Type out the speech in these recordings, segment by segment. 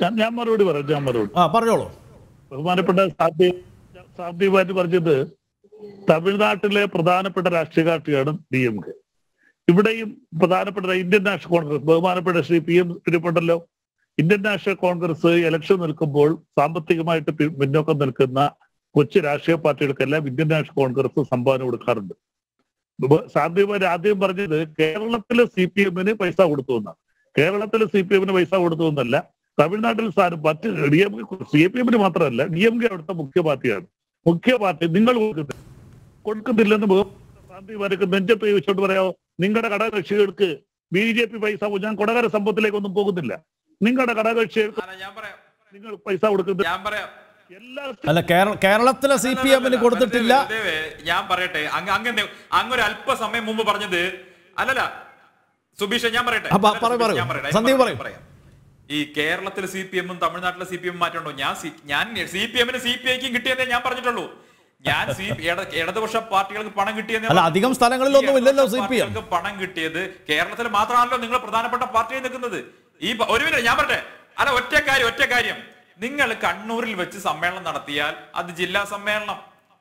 ഞാൻ- ഞാൻ മറുപടി പറയാം ഞാൻ മറുപടി ആ പറഞ്ഞോളൂ ബഹുമാനപ്പെട്ട സാധ്യ സാധ്യമായിട്ട് പറഞ്ഞത് തമിഴ്നാട്ടിലെ പ്രധാനപ്പെട്ട രാഷ്ട്രീയ കക്ഷിയാണ് ഡി എം കെ ഇവിടെയും പ്രധാനപ്പെട്ട ഇന്ത്യൻ നാഷണൽ കോൺഗ്രസ് ബഹുമാനപ്പെട്ട ശ്രീ പി എം പിടിപ്പെട്ടല്ലോ ഇന്ത്യൻ നാഷണൽ കോൺഗ്രസ് ഇലക്ഷൻ നിൽക്കുമ്പോൾ സാമ്പത്തികമായിട്ട് പി- പിന്നോക്കം നിൽക്കുന്ന കൊച്ചു രാഷ്ട്രീയ പാർട്ടികൾക്കെല്ലാം ഇന്ത്യൻ നാഷണൽ കോൺഗ്രസ് സംഭാവന കൊടുക്കാറുണ്ട് സാധ്യമാര് ആദ്യം പറഞ്ഞത് കേരളത്തിലെ സി പി എമ്മിന് പൈസ കൊടുത്തു എന്നാണ് കേരളത്തിലെ സി പി എമ്മിന് പൈസ കൊടുത്തു എന്നല്ല തമിഴ്നാട്ടിൽ സാർ മറ്റ് ഡി എം സി പി എമ്മിന് മാത്രമല്ല ഡി എം കെ അവിടുത്തെ മുഖ്യ പാർട്ടിയാണ് മുഖ്യ പാർട്ടി നിങ്ങൾ കൊടുക്കുന്നില്ല കൊടുക്കുന്നില്ലെന്ന് ഗാന്ധിമാർക്ക് നെഞ്ചത്ത് കൈ വെച്ചോണ്ട് പറയാമോ നിങ്ങളുടെ ഘടകകക്ഷികൾക്ക് ബി ജെ പി പൈസ ഞാൻ കൊടകര സംഭവത്തിലേക്കൊന്നും പോകുന്നില്ല നിങ്ങളുടെ ഘടകകക്ഷികൾക്ക് അല്ല ഞാൻ പറയാം നിങ്ങൾ പൈസ കൊടുക്കുന്നില്ല ഞാൻ പറയാം എല്ലാ അല്ല കേരള കേരളത്തിലെ സി പി എമ്മിന് കൊടുത്തിട്ടില്ല വെറുതെ ഞാൻ പറയട്ടെ അങ്ങ് അങ്ങ് അങ്ങൊരു അല്പസമയം മുമ്പ് പറഞ്ഞത് അല്ലല്ല സുബീഷ ഞാൻ പറയട്ടെ അപ്പൊ അല്ലല്ല, പറയൂ, സുബീഷ്, പറയൂ. ഞാൻ പറയട്ടെ. സന്ദീപ് ഞാൻ പറയൂ. പറയാം ഈ കേരളത്തിലെ സി പി എമ്മും തമിഴ്നാട്ടിലെ സി പി എം മാറ്റമുണ്ടോ ഞാൻ സി- ഞാൻ സി പി എമ്മിന് സി പി ഐക്കും കിട്ടിയെന്നേ ഞാൻ പറഞ്ഞിട്ടുള്ളൂ ഞാൻ സി ഇട- ഇടതുപക്ഷ പാർട്ടികൾക്ക് പണം കിട്ടിയെന്നേ അല്ല, അധികം സ്ഥലങ്ങളിലൊന്നും ഈ ഇല്ലല്ലോ ഇടതുപക്ഷ CPM. പാർട്ടികൾക്ക് പണം കിട്ടിയത് കേരളത്തിൽ മാത്രമാണല്ലോ നിങ്ങൾ പ്രധാനപ്പെട്ട പാർട്ടിയായി നിൽക്കുന്നത് ഈ പ- ഒരു മിനിറ്റ് ഞാൻ പറട്ടെ അല്ല ഒറ്റ കാര്യം ഒറ്റ കാര്യം നിങ്ങൾ കണ്ണൂരിൽ വെച്ച് സമ്മേളനം നടത്തിയാൽ അത് ജില്ലാ സമ്മേളനം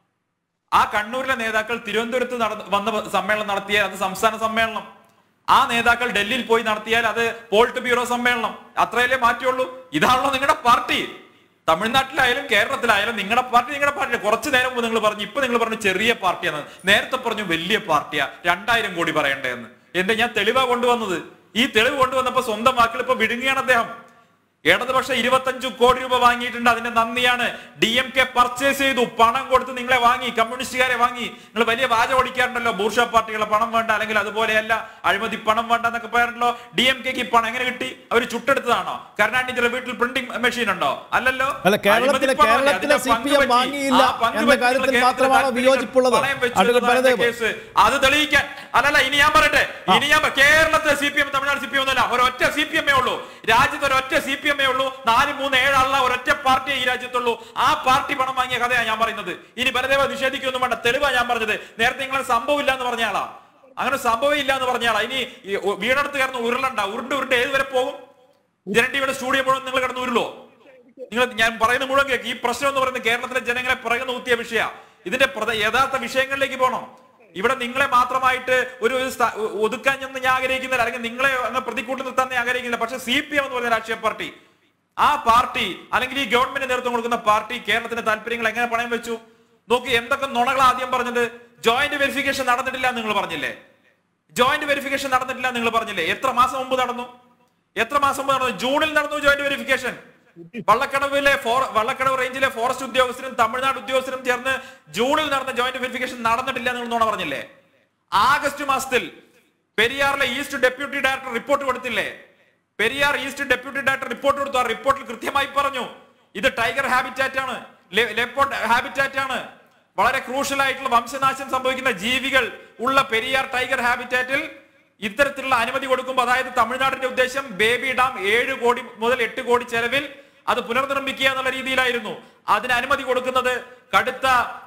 ആ കണ്ണൂരിലെ നേതാക്കൾ തിരുവനന്തപുരത്ത് നടന്ന വന്ന സമ്മേളനം നടത്തിയാൽ അത് സംസ്ഥാന സമ്മേളനം ആ നേതാക്കൾ ഡൽഹിയിൽ പോയി നടത്തിയാൽ അത് പോളിറ്റ് ബ്യൂറോ സമ്മേളനം അത്രയല്ലേ മാറ്റുള്ളൂ ഇതാണല്ലോ നിങ്ങളുടെ പാർട്ടി തമിഴ്നാട്ടിലായാലും കേരളത്തിലായാലും നിങ്ങളുടെ പാർട്ടി നിങ്ങളുടെ പാർട്ടി കുറച്ച് നേരം മുമ്പ് നിങ്ങൾ പറഞ്ഞു ഇപ്പൊ നിങ്ങൾ പറഞ്ഞു ചെറിയ പാർട്ടിയാണ് നേരത്തെ പറഞ്ഞു വലിയ പാർട്ടിയാ രണ്ടായിരം കോടി പറയണ്ടേന്ന് എന്റെ ഞാൻ തെളിവാ കൊണ്ടുവന്നത് ഈ തെളിവ് കൊണ്ടുവന്നപ്പോ സ്വന്തം വാക്കുകൾ ഇപ്പൊ വിഴുങ്ങിയാണ് അദ്ദേഹം ഇടതുപക്ഷം ഇരുപത്തഞ്ചു കോടി രൂപ വാങ്ങിയിട്ടുണ്ട് അതിന്റെ നന്ദിയാണ് ഡി എം കെ പർച്ചേസ് ചെയ്തു പണം കൊടുത്ത് നിങ്ങളെ വാങ്ങി കമ്മ്യൂണിസ്റ്റുകാരെ വാങ്ങി നിങ്ങൾ വലിയ വാചം ഓടിക്കാറുണ്ടല്ലോ ബൂർഷ പാർട്ടികളെ പണം വേണ്ട അല്ലെങ്കിൽ അതുപോലെയല്ല അഴിമതി പണം വേണ്ട എന്നൊക്കെ പറയാറുണ്ടല്ലോ ഡി എം കെക്ക് പണം എങ്ങനെ കിട്ടി അവർ ചുട്ടെടുത്തതാണോ കരുണാനിധിയുടെ വീട്ടിൽ പ്രിന്റിംഗ് മെഷീൻ ഉണ്ടോ അല്ലല്ലോ അല്ല, കേരളത്തിലെ- അഴിമതി പണമല്ലേ? കേരളത്തിലെ അതിന്റെ പങ്ക് CPM പറ്റി. വാങ്ങിയില്ല ആ പങ്ക് എന്ന പറ്റി കാര്യത്തിൽ നിങ്ങൾ മാത്രമാണോ കേരളത്തിലെ വിയോജിപ്പുള്ളത്? പണയം വെച്ചു അഡ്വക്കേറ്റ് എന്നതാണ് ബലദേവ്. കേസ്. അത് തെളിയിക്കാൻ അല്ലല്ല ഇനി ഞാൻ പറയട്ടെ ഇനി ഞാൻ പ- കേരളത്തിലെ C P M Tamil Nadu C P M ഒന്നുമല്ല ഒരൊറ്റ സി പി എമ്മേ ഉള്ളൂ രാജ്യത്ത് ഒരൊറ്റ സി പി എമ്മേ ഉള്ളൂ നാല് മൂന്ന് ഏഴാളുള്ള ഒരൊറ്റ പാർട്ടിയെ ഈ രാജ്യത്തുള്ളൂ ആ പാർട്ടി പണം വാങ്ങിയ കഥയാണ് ഞാൻ പറയുന്നത് ഇനി ബലദേവ നിഷേധിക്കൊന്നും വേണ്ട തെളിവാ ഞാൻ പറഞ്ഞത് നേരത്തെ നിങ്ങൾ സംഭവമില്ല എന്ന് പറഞ്ഞ ആളാ അങ്ങനെ സംഭവം ഇല്ല എന്ന് പറഞ്ഞ ആളാ ഇനി ഈ ഉ- വീടടുത്ത് കിടന്ന് ഉരുളണ്ട ഉരുണ്ട് ഉരുണ്ട് ഏത് വരെ പോകും ജനടിയുടെ സ്റ്റുഡിയോ മുഴുവൻ നിങ്ങൾ കിടന്ന് ഉരുളോ നിങ്ങൾ ഞാൻ പറയുന്ന മുഴുവൻ കേൾക്ക് ഈ പ്രശ്നം എന്ന് പറയുന്നത് കേരളത്തിലെ ജനങ്ങളെ പിറകുന്ന കുത്തിയ വിഷയ ഇതിന്റെ പ്രധ- യഥാർത്ഥ വിഷയങ്ങളിലേക്ക് പോകണം ഇവിടെ നിങ്ങളെ മാത്രമായിട്ട് ഒരു ഒരു സ്ഥ- ഒ- ഒതുക്കാൻ ചെന്ന് ഞാൻ ആഗ്രഹിക്കുന്നില്ല അല്ലെങ്കിൽ നിങ്ങളെ അങ്ങ് പ്രതിക്കൂട്ടി നിർത്താൻ ഞാൻ ആഗ്രഹിക്കുന്നില്ല പക്ഷെ സി പി എം എന്ന് പറയുന്ന രാഷ്ട്രീയ പാർട്ടി ആ പാർട്ടി അല്ലെങ്കിൽ ഈ ഗവൺമെന്റ് നേതൃത്വം കൊടുക്കുന്ന പാർട്ടി കേരളത്തിന്റെ താല്പര്യങ്ങൾ എങ്ങനെ പണയം വെച്ചു നോക്കി എന്തൊക്കെ നുണകൾ ആദ്യം പറഞ്ഞത് ജോയിന്റ് വെരിഫിക്കേഷൻ നടന്നിട്ടില്ല എന്ന് നിങ്ങൾ പറഞ്ഞില്ലേ ജോയിന്റ് വെരിഫിക്കേഷൻ നടന്നിട്ടില്ല എന്ന് നിങ്ങൾ പറഞ്ഞില്ലേ എത്ര മാസം മുമ്പ് നടന്നു എത്ര മാസം മുമ്പ് നടന്നു ജൂണിൽ നടന്നു ജോയിന്റ് വെരിഫിക്കേഷൻ വള്ളക്കടവിലെ ഫോർ വള്ളക്കടവ് റേഞ്ചിലെ ഫോറസ്റ്റ് ഉദ്യോഗസ്ഥരും തമിഴ്നാട് ഉദ്യോഗസ്ഥരും ചേർന്ന് ജൂണിൽ നടന്ന ജോയിന്റ് വെരിഫിക്കേഷൻ നടന്നിട്ടില്ല എന്ന് നിങ്ങൾ നുണ പറഞ്ഞില്ലേ ആഗസ്റ്റ് മാസത്തിൽ പെരിയാറിലെ ഈസ്റ്റ് ഡെപ്യൂട്ടി ഡയറക്ടർ റിപ്പോർട്ട് കൊടുത്തില്ലേ Periyar east deputy director report കൊടുത്തു ആ റിപ്പോർട്ടിൽ കൃത്യമായി പറഞ്ഞു ഇത് ടൈഗർ ഹാബിറ്റാറ്റ് ആണ് ലെപ്പോർട്ട് ഹാബിറ്റാറ്റ് ആണ് വളരെ ക്രൂഷ്യൽ ആയിട്ടുള്ള വംശനാശം സംഭവിക്കുന്ന ജീവികൾ ഉള്ള പെരിയാർ ടൈഗർ ഹാബിറ്റാറ്റിൽ ഇത്തരത്തിലുള്ള അനുമതി കൊടുക്കുമ്പോൾ അതായത് തമിഴ്നാടിന്റെ ഉദ്ദേശം ബേബി ഡാം ഏഴ് കോടി മുതൽ എട്ട് കോടി ചെലവിൽ അത് പുനർനിർമ്മിക്കുക എന്നുള്ള രീതിയിലായിരുന്നു അതിന് അനുമതി കൊടുക്കുന്നത് കടുത്ത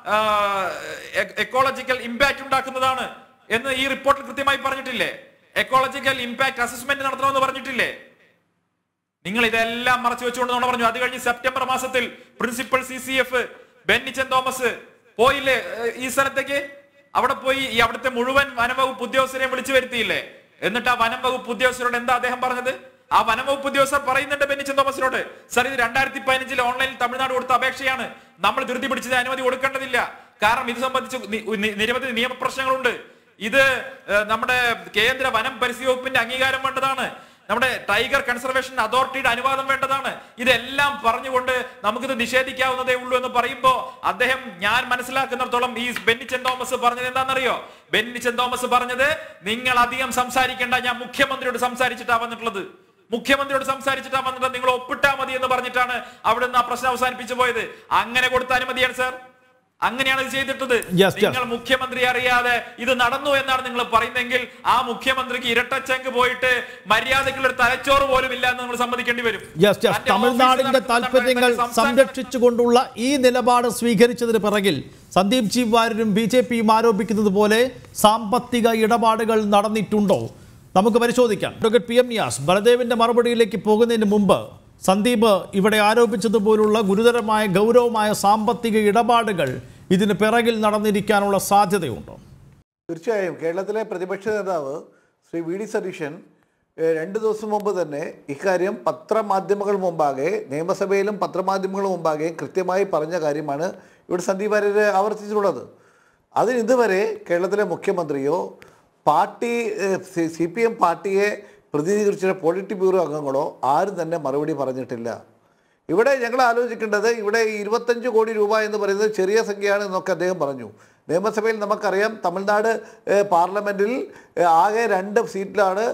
എക്കോളജിക്കൽ ഇമ്പാക്ട് ഉണ്ടാക്കുന്നതാണ് എന്ന് ഈ റിപ്പോർട്ടിൽ കൃത്യമായി പറഞ്ഞിട്ടില്ലേ എക്കോളജിക്കൽ ഇമ്പാക്ട് അസസ്മെന്റ് നടത്തണമെന്ന് പറഞ്ഞിട്ടില്ലേ നിങ്ങൾ ഇതെല്ലാം മറച്ചു വെച്ചുകൊണ്ട് നമ്മൾ പറഞ്ഞു അത് കഴിഞ്ഞ് സെപ്റ്റംബർ മാസത്തിൽ principal C C F Bennichan Thomas പോയില്ലേ ഏഹ്, ഈ സ്ഥലത്തേക്ക് അവിടെ പോയി ഈ അവിടുത്തെ മുഴുവൻ വനംവകുപ്പ് ഉദ്യോഗസ്ഥരെയും വിളിച്ചു വരുത്തിയില്ലേ എന്നിട്ട് ആ വനം വകുപ്പ് ഉദ്യോഗസ്ഥരോട് എന്താ അദ്ദേഹം പറഞ്ഞത് ആ വനം വകുപ്പ് ഉദ്യോഗസ്ഥർ പറയുന്നുണ്ട് ബെന്നിച്ചൻ തോമസിനോട് സർ ഇത് രണ്ടായിരത്തി പതിനഞ്ചിൽ ഓൺലൈനിൽ തമിഴ്നാട് കൊടുത്ത അപേക്ഷയാണ് നമ്മൾ ധൃതി പിടിച്ചത് അനുമതി കൊടുക്കേണ്ടതില്ല കാരണം ഇത് സംബന്ധിച്ച് നി- നി- നിരവധി നിയമപ്രശ്നങ്ങളുണ്ട് ഇത് ഏഹ്, നമ്മുടെ കേന്ദ്ര വനം പരിസ്ഥിതി വകുപ്പിന്റെ അംഗീകാരം വേണ്ടതാണ് നമ്മുടെ ടൈഗർ കൺസർവേഷൻ അതോറിറ്റിയുടെ അനുവാദം വേണ്ടതാണ് ഇതെല്ലാം പറഞ്ഞുകൊണ്ട് നമുക്കിത് നിഷേധിക്കാവുന്നതേ ഉള്ളൂ എന്ന് പറയുമ്പോൾ അദ്ദേഹം ഞാൻ മനസ്സിലാക്കുന്നിടത്തോളം ഈ ബെന്നിച്ചൻ തോമസ് പറഞ്ഞത് എന്താണെന്നറിയോ ബെന്നിച്ചൻ തോമസ് പറഞ്ഞത് നിങ്ങൾ അധികം സംസാരിക്കേണ്ട ഞാൻ മുഖ്യമന്ത്രിയോട് സംസാരിച്ചിട്ടാ വന്നിട്ടുള്ളത് മുഖ്യമന്ത്രിയോട് സംസാരിച്ചിട്ടാ വന്നിട്ട് നിങ്ങൾ ഒപ്പിട്ടാ മതി എന്ന് പറഞ്ഞിട്ടാണ് അവിടുന്ന് ആ പ്രശ്നം അവസാനിപ്പിച്ചു പോയത് അങ്ങനെ കൊടുത്ത അനുമതിയാണ് സാർ അങ്ങനെയാണ് ഇത് ചെയ്തിട്ടത് Yes, yes. നിങ്ങൾ മുഖ്യമന്ത്രി അറിയാതെ ഇത് നടന്നു എന്നാണ് നിങ്ങൾ പറയുന്നെങ്കിൽ ആ മുഖ്യമന്ത്രിക്ക് ഇരട്ടച്ചങ്ക് പോയിട്ട് മര്യാദക്കുള്ള ഒരു തലച്ചോറ് പോലും ഇല്ല എന്ന് നിങ്ങൾ സമ്മതിക്കേണ്ടി വരും യെസ് യെസ് തന്റെ തമിഴ്നാടിന്റെ ഓഫീസിൽ നടക്കുന്ന താല്പര്യങ്ങൾ സംസ്ഥാന- സംരക്ഷിച്ചുകൊണ്ടുള്ള ഈ നിലപാട് സ്വീകരിച്ചതിന് പിറകിൽ സന്ദീപ് ജി വാര്യരും ബി ജെ പിയും ആരോപിക്കുന്നത് പോലെ സാമ്പത്തിക ഇടപാടുകൾ നടന്നിട്ടുണ്ടോ നമുക്ക് പരിശോധിക്കാം ഡോക്ടർ പി എം നിയാസ് ബലദേവിന്റെ മറുപടിയിലേക്ക് പോകുന്നതിന് മുമ്പ് സന്ദീപ് ഇവിടെ ആരോപിച്ചതുപോലുള്ള ഗുരുതരമായ ഗൗരവമായ സാമ്പത്തിക ഇടപാടുകൾ ഇതിന് പിറകിൽ നടന്നിരിക്കാനുള്ള സാധ്യതയുണ്ടോ തീർച്ചയായും കേരളത്തിലെ പ്രതിപക്ഷ നേതാവ് ശ്രീ വി ഡി സതീശൻ ഏഹ്, രണ്ട് ദിവസം മുമ്പ് തന്നെ ഇക്കാര്യം പത്രമാധ്യമങ്ങൾ മുമ്പാകെ നിയമസഭയിലും പത്രമാധ്യമങ്ങൾ മുമ്പാകെ കൃത്യമായി പറഞ്ഞ കാര്യമാണ് ഇവിടെ സന്ദീപ് വാര്യർ ആവർത്തിച്ചിട്ടുള്ളത് അതിന് ഇതുവരെ കേരളത്തിലെ മുഖ്യമന്ത്രിയോ പാർട്ടി സി പി എം പാർട്ടിയെ പ്രതിനിധീകരിച്ച പോളിറ്റ് ബ്യൂറോ അംഗങ്ങളോ ആരും തന്നെ മറുപടി പറഞ്ഞിട്ടില്ല ഇവിടെ ഞങ്ങൾ ആലോചിക്കേണ്ടത് ഇവിടെ ഈ ഇരുപത്തഞ്ച് കോടി രൂപ എന്ന് പറയുന്നത് ചെറിയ സംഖ്യയാണ് എന്നൊക്കെ അദ്ദേഹം പറഞ്ഞു നിയമസഭയിൽ നമുക്കറിയാം തമിഴ്നാട് ഏഹ്, പാർലമെൻറ്റിൽ ഏഹ്, ആകെ രണ്ട് സീറ്റിലാണ്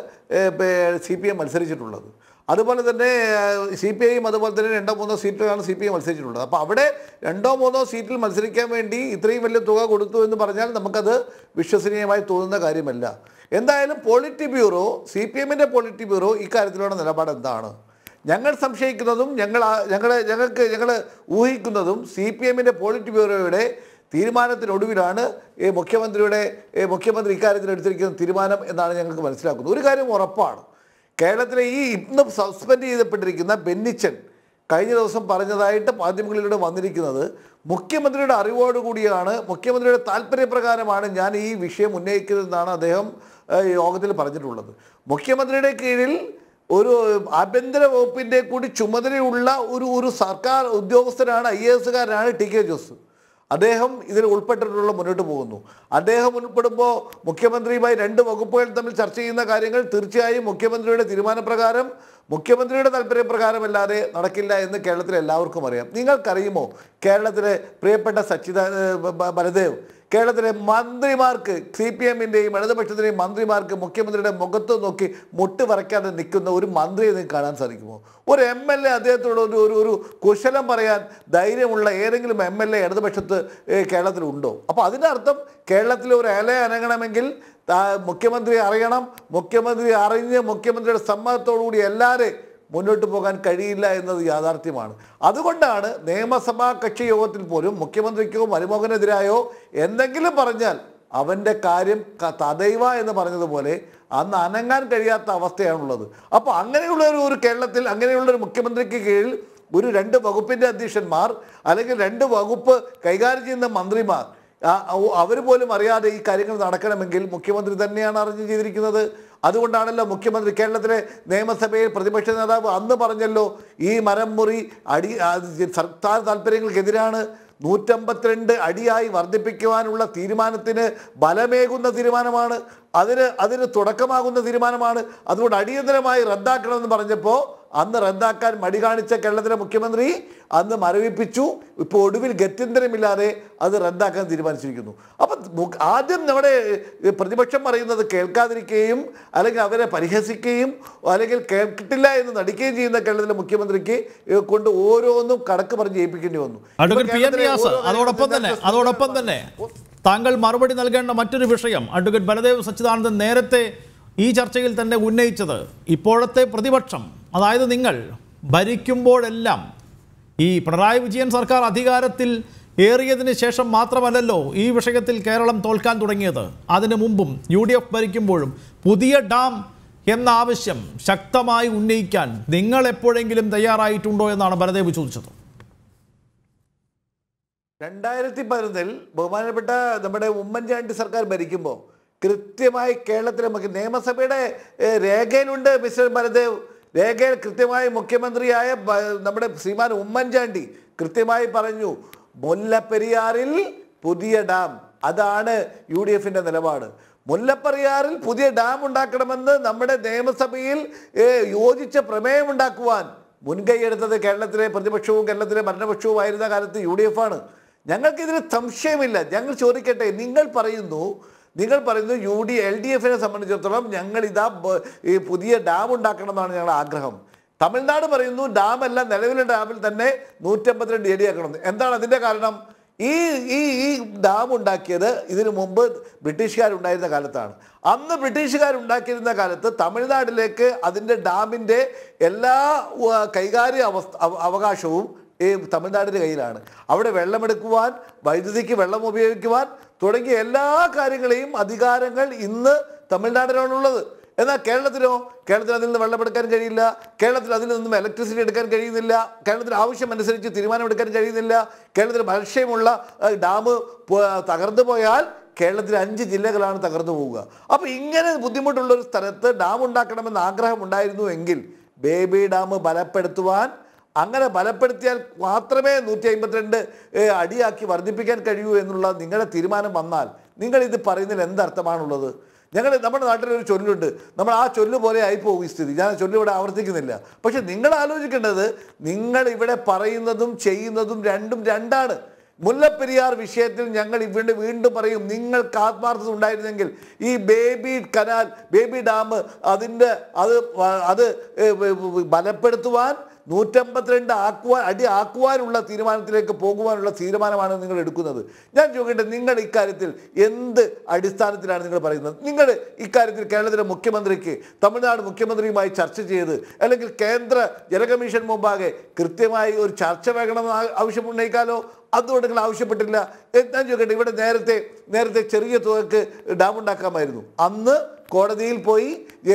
സി പി എം മത്സരിച്ചിട്ടുള്ളത് അതുപോലെ തന്നെ സി പി ഐയും അതുപോലെ തന്നെ രണ്ടോ മൂന്നോ സീറ്റിലാണ് സി പി എം മത്സരിച്ചിട്ടുള്ളത് അപ്പോൾ അവിടെ രണ്ടോ മൂന്നോ സീറ്റിൽ മത്സരിക്കാൻ വേണ്ടി ഇത്രയും വലിയ തുക കൊടുത്തു എന്ന് പറഞ്ഞാൽ നമുക്കത് വിശ്വസനീയമായി തോന്നുന്ന കാര്യമല്ല എന്തായാലും പോളിറ്റ് ബ്യൂറോ സി പി എമ്മിൻ്റെ പോളിറ്റ് ബ്യൂറോ ഇക്കാര്യത്തിലുള്ള നിലപാട് എന്താണ് ഞങ്ങൾ സംശയിക്കുന്നതും ഞങ്ങൾ ആ- ഞങ്ങളെ ഞങ്ങൾക്ക് ഞങ്ങൾ ഊഹിക്കുന്നതും സി പി എമ്മിൻ്റെ പോളിറ്റ് ബ്യൂറോയുടെ തീരുമാനത്തിനൊടുവിലാണ് ഈ മുഖ്യമന്ത്രിയുടെ ഈ മുഖ്യമന്ത്രി ഇക്കാര്യത്തിൽ എടുത്തിരിക്കുന്ന തീരുമാനം എന്നാണ് ഞങ്ങൾക്ക് മനസ്സിലാക്കുന്നത് ഒരു കാര്യം ഉറപ്പാണ് കേരളത്തിലെ ഈ ഇന്ന് സസ്പെൻഡ് ചെയ്യപ്പെട്ടിരിക്കുന്ന ബെന്നിച്ചൻ കഴിഞ്ഞ ദിവസം പറഞ്ഞതായിട്ട് മാധ്യമങ്ങളിലൂടെ വന്നിരിക്കുന്നത് മുഖ്യമന്ത്രിയുടെ അറിവോടുകൂടിയാണ് മുഖ്യമന്ത്രിയുടെ താല്പര്യപ്രകാരമാണ് ഞാൻ ഈ വിഷയം ഉന്നയിക്കുന്നതെന്നാണ് അദ്ദേഹം ഏഹ്, യോഗത്തിൽ പറഞ്ഞിട്ടുള്ളത് മുഖ്യമന്ത്രിയുടെ കീഴിൽ ഒരു ആഭ്യന്തര വകുപ്പിൻ്റെ കൂടി ചുമതലയുള്ള ഒരു ഒരു സർക്കാർ ഉദ്യോഗസ്ഥനാണ് ഐ എ എസുകാരനാണ് ടി കെ ജോസ് അദ്ദേഹം ഇതിൽ ഉൾപ്പെട്ടിട്ടുള്ള മുന്നോട്ട് പോകുന്നു അദ്ദേഹം ഉൾപ്പെടുമ്പോൾ മുഖ്യമന്ത്രിയുമായി രണ്ട് വകുപ്പുകൾ തമ്മിൽ ചർച്ച ചെയ്യുന്ന കാര്യങ്ങൾ തീർച്ചയായും മുഖ്യമന്ത്രിയുടെ തീരുമാനപ്രകാരം മുഖ്യമന്ത്രിയുടെ താല്പര്യപ്രകാരമല്ലാതെ നടക്കില്ല എന്ന് കേരളത്തിലെ എല്ലാവർക്കും അറിയാം നിങ്ങൾക്കറിയുമോ കേരളത്തിലെ പ്രിയപ്പെട്ട സച്ചിദ ഏഹ്, ബ- ബ- ബലദേവ് കേരളത്തിലെ മന്ത്രിമാർക്ക് സി പി എമ്മിൻ്റെയും ഇടതുപക്ഷത്തിൻ്റെയും മന്ത്രിമാർക്ക് മുഖ്യമന്ത്രിയുടെ മുഖത്ത് നോക്കി മുട്ട് വരയ്ക്കാതെ നിൽക്കുന്ന ഒരു മന്ത്രിയെ നിങ്ങൾക്ക് കാണാൻ സാധിക്കുമോ ഒരു എം എൽ എ അദ്ദേഹത്തോട് ഒരു ഒരു ഒരു കുശലം പറയാൻ ധൈര്യമുള്ള ഏതെങ്കിലും എം എൽ എ ഇടതുപക്ഷത്ത് ഏഹ്, കേരളത്തിലുണ്ടോ അപ്പോൾ അതിൻ്റെ അർത്ഥം കേരളത്തിലെ ഒരു ഇല അനങ്ങണമെങ്കിൽ താ- മുഖ്യമന്ത്രി അറിയണം മുഖ്യമന്ത്രി അറിഞ്ഞ് മുഖ്യമന്ത്രിയുടെ സമ്മതത്തോടുകൂടി എല്ലാവരെയും മുന്നോട്ട് പോകാൻ കഴിയില്ല എന്നത് യാഥാർത്ഥ്യമാണ് അതുകൊണ്ടാണ് നിയമസഭാ കക്ഷി യോഗത്തിൽ പോലും മുഖ്യമന്ത്രിക്കോ മരുമകനെതിരായോ എന്തെങ്കിലും പറഞ്ഞാൽ അവൻ്റെ കാര്യം ക- തദൈവ എന്ന് പറഞ്ഞതുപോലെ അന്ന് അനങ്ങാൻ കഴിയാത്ത അവസ്ഥയാണുള്ളത് അപ്പോൾ അങ്ങനെയുള്ള ഒരു ഒരു കേരളത്തിൽ അങ്ങനെയുള്ള ഒരു മുഖ്യമന്ത്രിക്ക് കീഴിൽ ഒരു രണ്ട് വകുപ്പിൻ്റെ അധ്യക്ഷന്മാർ അല്ലെങ്കിൽ രണ്ട് വകുപ്പ് കൈകാര്യം ചെയ്യുന്ന മന്ത്രിമാർ അവർ പോലും അറിയാതെ ഈ കാര്യങ്ങൾ നടക്കണമെങ്കിൽ മുഖ്യമന്ത്രി തന്നെയാണ് അറിഞ്ഞു ചെയ്തിരിക്കുന്നത് അതുകൊണ്ടാണല്ലോ മുഖ്യമന്ത്രി കേരളത്തിലെ നിയമസഭയിൽ പ്രതിപക്ഷ നേതാവ് അന്ന് പറഞ്ഞല്ലോ ഈ മരം മുറി അടി ആ, സർക്കാർ താല്പര്യങ്ങൾക്കെതിരാണ് നൂറ്റമ്പത്തിരണ്ട് അടിയായി വർദ്ധിപ്പിക്കുവാനുള്ള തീരുമാനത്തിന് ബലമേകുന്ന തീരുമാനമാണ് അതിന് അതിന് തുടക്കമാകുന്ന തീരുമാനമാണ് അതുകൊണ്ട് അടിയന്തരമായി റദ്ദാക്കണമെന്ന് പറഞ്ഞപ്പോൾ അന്ന് റദ്ദാക്കാൻ മടി കാണിച്ച കേരളത്തിലെ മുഖ്യമന്ത്രി അന്ന് മരവിപ്പിച്ചു ഇപ്പോൾ ഒടുവിൽ ഗത്യന്തരമില്ലാതെ അത് റദ്ദാക്കാൻ തീരുമാനിച്ചിരിക്കുന്നു അപ്പം മു- ആദ്യം നമ്മുടെ ഏഹ്, പ്രതിപക്ഷം പറയുന്നത് കേൾക്കാതിരിക്കുകയും അല്ലെങ്കിൽ അവരെ പരിഹസിക്കുകയും അല്ലെങ്കിൽ കേട്ടില്ല എന്ന് നടിക്കുകയും ചെയ്യുന്ന കേരളത്തിലെ മുഖ്യമന്ത്രിക്ക് ഏഹ്, കൊണ്ട് ഓരോന്നും കണക്ക് പറഞ്ഞ് ജയിപ്പിക്കേണ്ടി വന്നു അഡ്വക്കേറ്റ് പി എൻ കേരളത്തിലെ റിയാസ് ഓരോ അതോടൊപ്പം തന്നെ കാര്യങ്ങളും അതോടൊപ്പം തന്നെ താങ്കൾ മറുപടി നൽകേണ്ട മറ്റൊരു വിഷയം അഡ്വക്കേറ്റ് ബലദേവ് സച്ചിദാനന്ദൻ നേരത്തെ ഈ ചർച്ചയിൽ തന്നെ ഉന്നയിച്ചത് ഇപ്പോഴത്തെ പ്രതിപക്ഷം അതായത് നിങ്ങൾ ഭരിക്കുമ്പോഴെല്ലാം ഈ പിണറായി വിജയൻ സർക്കാർ അധികാരത്തിൽ ഏറിയതിന് ശേഷം മാത്രമല്ലല്ലോ ഈ വിഷയത്തിൽ കേരളം തോൽക്കാൻ തുടങ്ങിയത് അതിനു മുമ്പും യു ഡി എഫ് ഭരിക്കുമ്പോഴും പുതിയ ഡാം എന്ന ആവശ്യം ശക്തമായി ഉന്നയിക്കാൻ നിങ്ങൾ എപ്പോഴെങ്കിലും തയ്യാറായിട്ടുണ്ടോ എന്നാണ് ബലദേവ് ചോദിച്ചത് രണ്ടായിരത്തി പതിനൊന്നിൽ ബഹുമാനപ്പെട്ട നമ്മുടെ ഉമ്മൻചാണ്ടി സർക്കാർ ഭരിക്കുമ്പോൾ കൃത്യമായി കേരളത്തിലെ മുഖ്യ നിയമസഭയുടെ ഏഹ്, രേഖയിലുണ്ട് മിസ്റ്റർ ബലദേവ് രേഖയിൽ കൃത്യമായി മുഖ്യമന്ത്രിയായ ബ- നമ്മുടെ ശ്രീമാൻ ഉമ്മൻചാണ്ടി കൃത്യമായി പറഞ്ഞു മുല്ലപ്പെരിയാറിൽ പുതിയ ഡാം അതാണ് യു ഡി എഫിൻ്റെ നിലപാട് മുല്ലപ്പെരിയാറിൽ പുതിയ ഡാം ഉണ്ടാക്കണമെന്ന് നമ്മുടെ നിയമസഭയിൽ ഏഹ്, യോജിച്ച പ്രമേയം ഉണ്ടാക്കുവാൻ മുൻകൈയെടുത്തത് കേരളത്തിലെ പ്രതിപക്ഷവും കേരളത്തിലെ ഭരണപക്ഷവുമായിരുന്ന കാലത്ത് യു ഡി എഫ് ആണ് ഞങ്ങൾക്കിതിൽ സംശയമില്ല ഞങ്ങൾ ചോദിക്കട്ടെ നിങ്ങൾ പറയുന്നു നിങ്ങൾ പറയുന്നു യു ഡി എൽ ഡി എഫിനെ സംബന്ധിച്ചിടത്തോളം ഞങ്ങൾ ഇതാ ബ- ഈ പുതിയ ഡാം ഉണ്ടാക്കണം എന്നാണ് ഞങ്ങളുടെ ആഗ്രഹം തമിഴ്നാട് പറയുന്നു ഡാമല്ല നിലവിലെ ഡാമിൽ തന്നെ നൂറ്റമ്പത്തിരണ്ട് അടിയാക്കണം എന്താണ് അതിൻ്റെ കാരണം ഈ ഈ ഈ ഡാം ഉണ്ടാക്കിയത് ഇതിനു മുമ്പ് ബ്രിട്ടീഷുകാരുണ്ടായിരുന്ന കാലത്താണ് അന്ന് ബ്രിട്ടീഷുകാരുണ്ടാക്കിയിരുന്ന കാലത്ത് തമിഴ്നാട്ടിലേക്ക് അതിൻ്റെ ഡാമിൻ്റെ എല്ലാ ഉവ്വ്, കൈകാര്യ അവസ്ഥ അവ- അവകാശവും ഈ തമിഴ്നാടിൻ്റെ കയ്യിലാണ് അവിടെ വെള്ളമെടുക്കുവാൻ വൈദ്യുതിക്ക് വെള്ളം ഉപയോഗിക്കുവാൻ തുടങ്ങിയ എല്ലാ കാര്യങ്ങളെയും അധികാരങ്ങൾ ഇന്ന് തമിഴ്നാടിനാണുള്ളത് എന്നാൽ കേരളത്തിലോ കേരളത്തിൽ അതിൽ നിന്ന് വെള്ളമെടുക്കാൻ കഴിയില്ല കേരളത്തിൽ അതിൽ നിന്നും ഇലക്ട്രിസിറ്റി എടുക്കാൻ കഴിയുന്നില്ല കേരളത്തിൽ ആവശ്യമനുസരിച്ച് തീരുമാനമെടുക്കാൻ കഴിയുന്നില്ല കേരളത്തിൽ ബലക്ഷയമുള്ള ഏഹ്, ഡാം പോ- തകർന്നു പോയാൽ കേരളത്തിൽ അഞ്ച് ജില്ലകളാണ് തകർന്നു പോവുക അപ്പോൾ ഇങ്ങനെ ബുദ്ധിമുട്ടുള്ള ഒരു സ്ഥലത്ത് ഡാം ഉണ്ടാക്കണമെന്ന് ആഗ്രഹം ഉണ്ടായിരുന്നു എങ്കിൽ ബേബി ഡാം ബലപ്പെടുത്തുവാൻ അങ്ങനെ ബലപ്പെടുത്തിയാൽ മാത്രമേ നൂറ്റി അമ്പത്തിരണ്ട് അടിയാക്കി വർദ്ധിപ്പിക്കാൻ കഴിയൂ എന്നുള്ള നിങ്ങളുടെ തീരുമാനം വന്നാൽ നിങ്ങൾ ഇത് പറയുന്നതിൽ എന്തർത്ഥമാണുള്ളത് ഞങ്ങൾ നമ്മുടെ നാട്ടിൽ ഒരു ചൊല്ലുണ്ട് നമ്മൾ ആ ചൊല്ല് പോലെ ആയിപ്പോകും ഈ സ്ഥിതി ഞാൻ ആ ചൊല്ല് ഇവിടെ ആവർത്തിക്കുന്നില്ല പക്ഷെ നിങ്ങൾ ആലോചിക്കേണ്ടത് നിങ്ങൾ ഇവിടെ പറയുന്നതും ചെയ്യുന്നതും രണ്ടും രണ്ടാണ് മുല്ലപ്പെരിയാർ വിഷയത്തിൽ ഞങ്ങൾ ഇവിടെ വീണ്ടും പറയും നിങ്ങൾക്ക് ആത്മാർത്ഥത ഉണ്ടായിരുന്നെങ്കിൽ ഈ ബേബി കനാൽ ബേബി ഡാം അതിൻ്റെ അത് വ- അത് ഏ, വ- വ- ബലപ്പെടുത്തുവാൻ നൂറ്റമ്പത്തിരണ്ട് ആക്കുവാൻ അടി ആക്കുവാനുള്ള തീരുമാനത്തിലേക്ക് പോകുവാനുള്ള തീരുമാനമാണ് നിങ്ങൾ എടുക്കുന്നത് ഞാൻ ചോദിക്കട്ടെ നിങ്ങൾ ഇക്കാര്യത്തിൽ എന്ത് അടിസ്ഥാനത്തിലാണ് നിങ്ങൾ പറയുന്നത് നിങ്ങൾ ഇക്കാര്യത്തിൽ കേരളത്തിലെ മുഖ്യമന്ത്രിക്ക് തമിഴ്നാട് മുഖ്യമന്ത്രിയുമായി ചർച്ച ചെയ്ത് അല്ലെങ്കിൽ കേന്ദ്ര ജലകമ്മീഷൻ മുമ്പാകെ കൃത്യമായി ഒരു ചർച്ച വേണമെന്ന് ആ- ആവശ്യം ഉന്നയിക്കാലോ അതുകൊണ്ട് നിങ്ങൾ ആവശ്യപ്പെട്ടില്ല എ- ഞാൻ ചോദിക്കട്ടെ ഇവിടെ നേരത്തെ നേരത്തെ ചെറിയ തുകക്ക് ഡാം ഉണ്ടാക്കാമായിരുന്നു അന്ന് കോടതിയിൽ പോയി ഏ,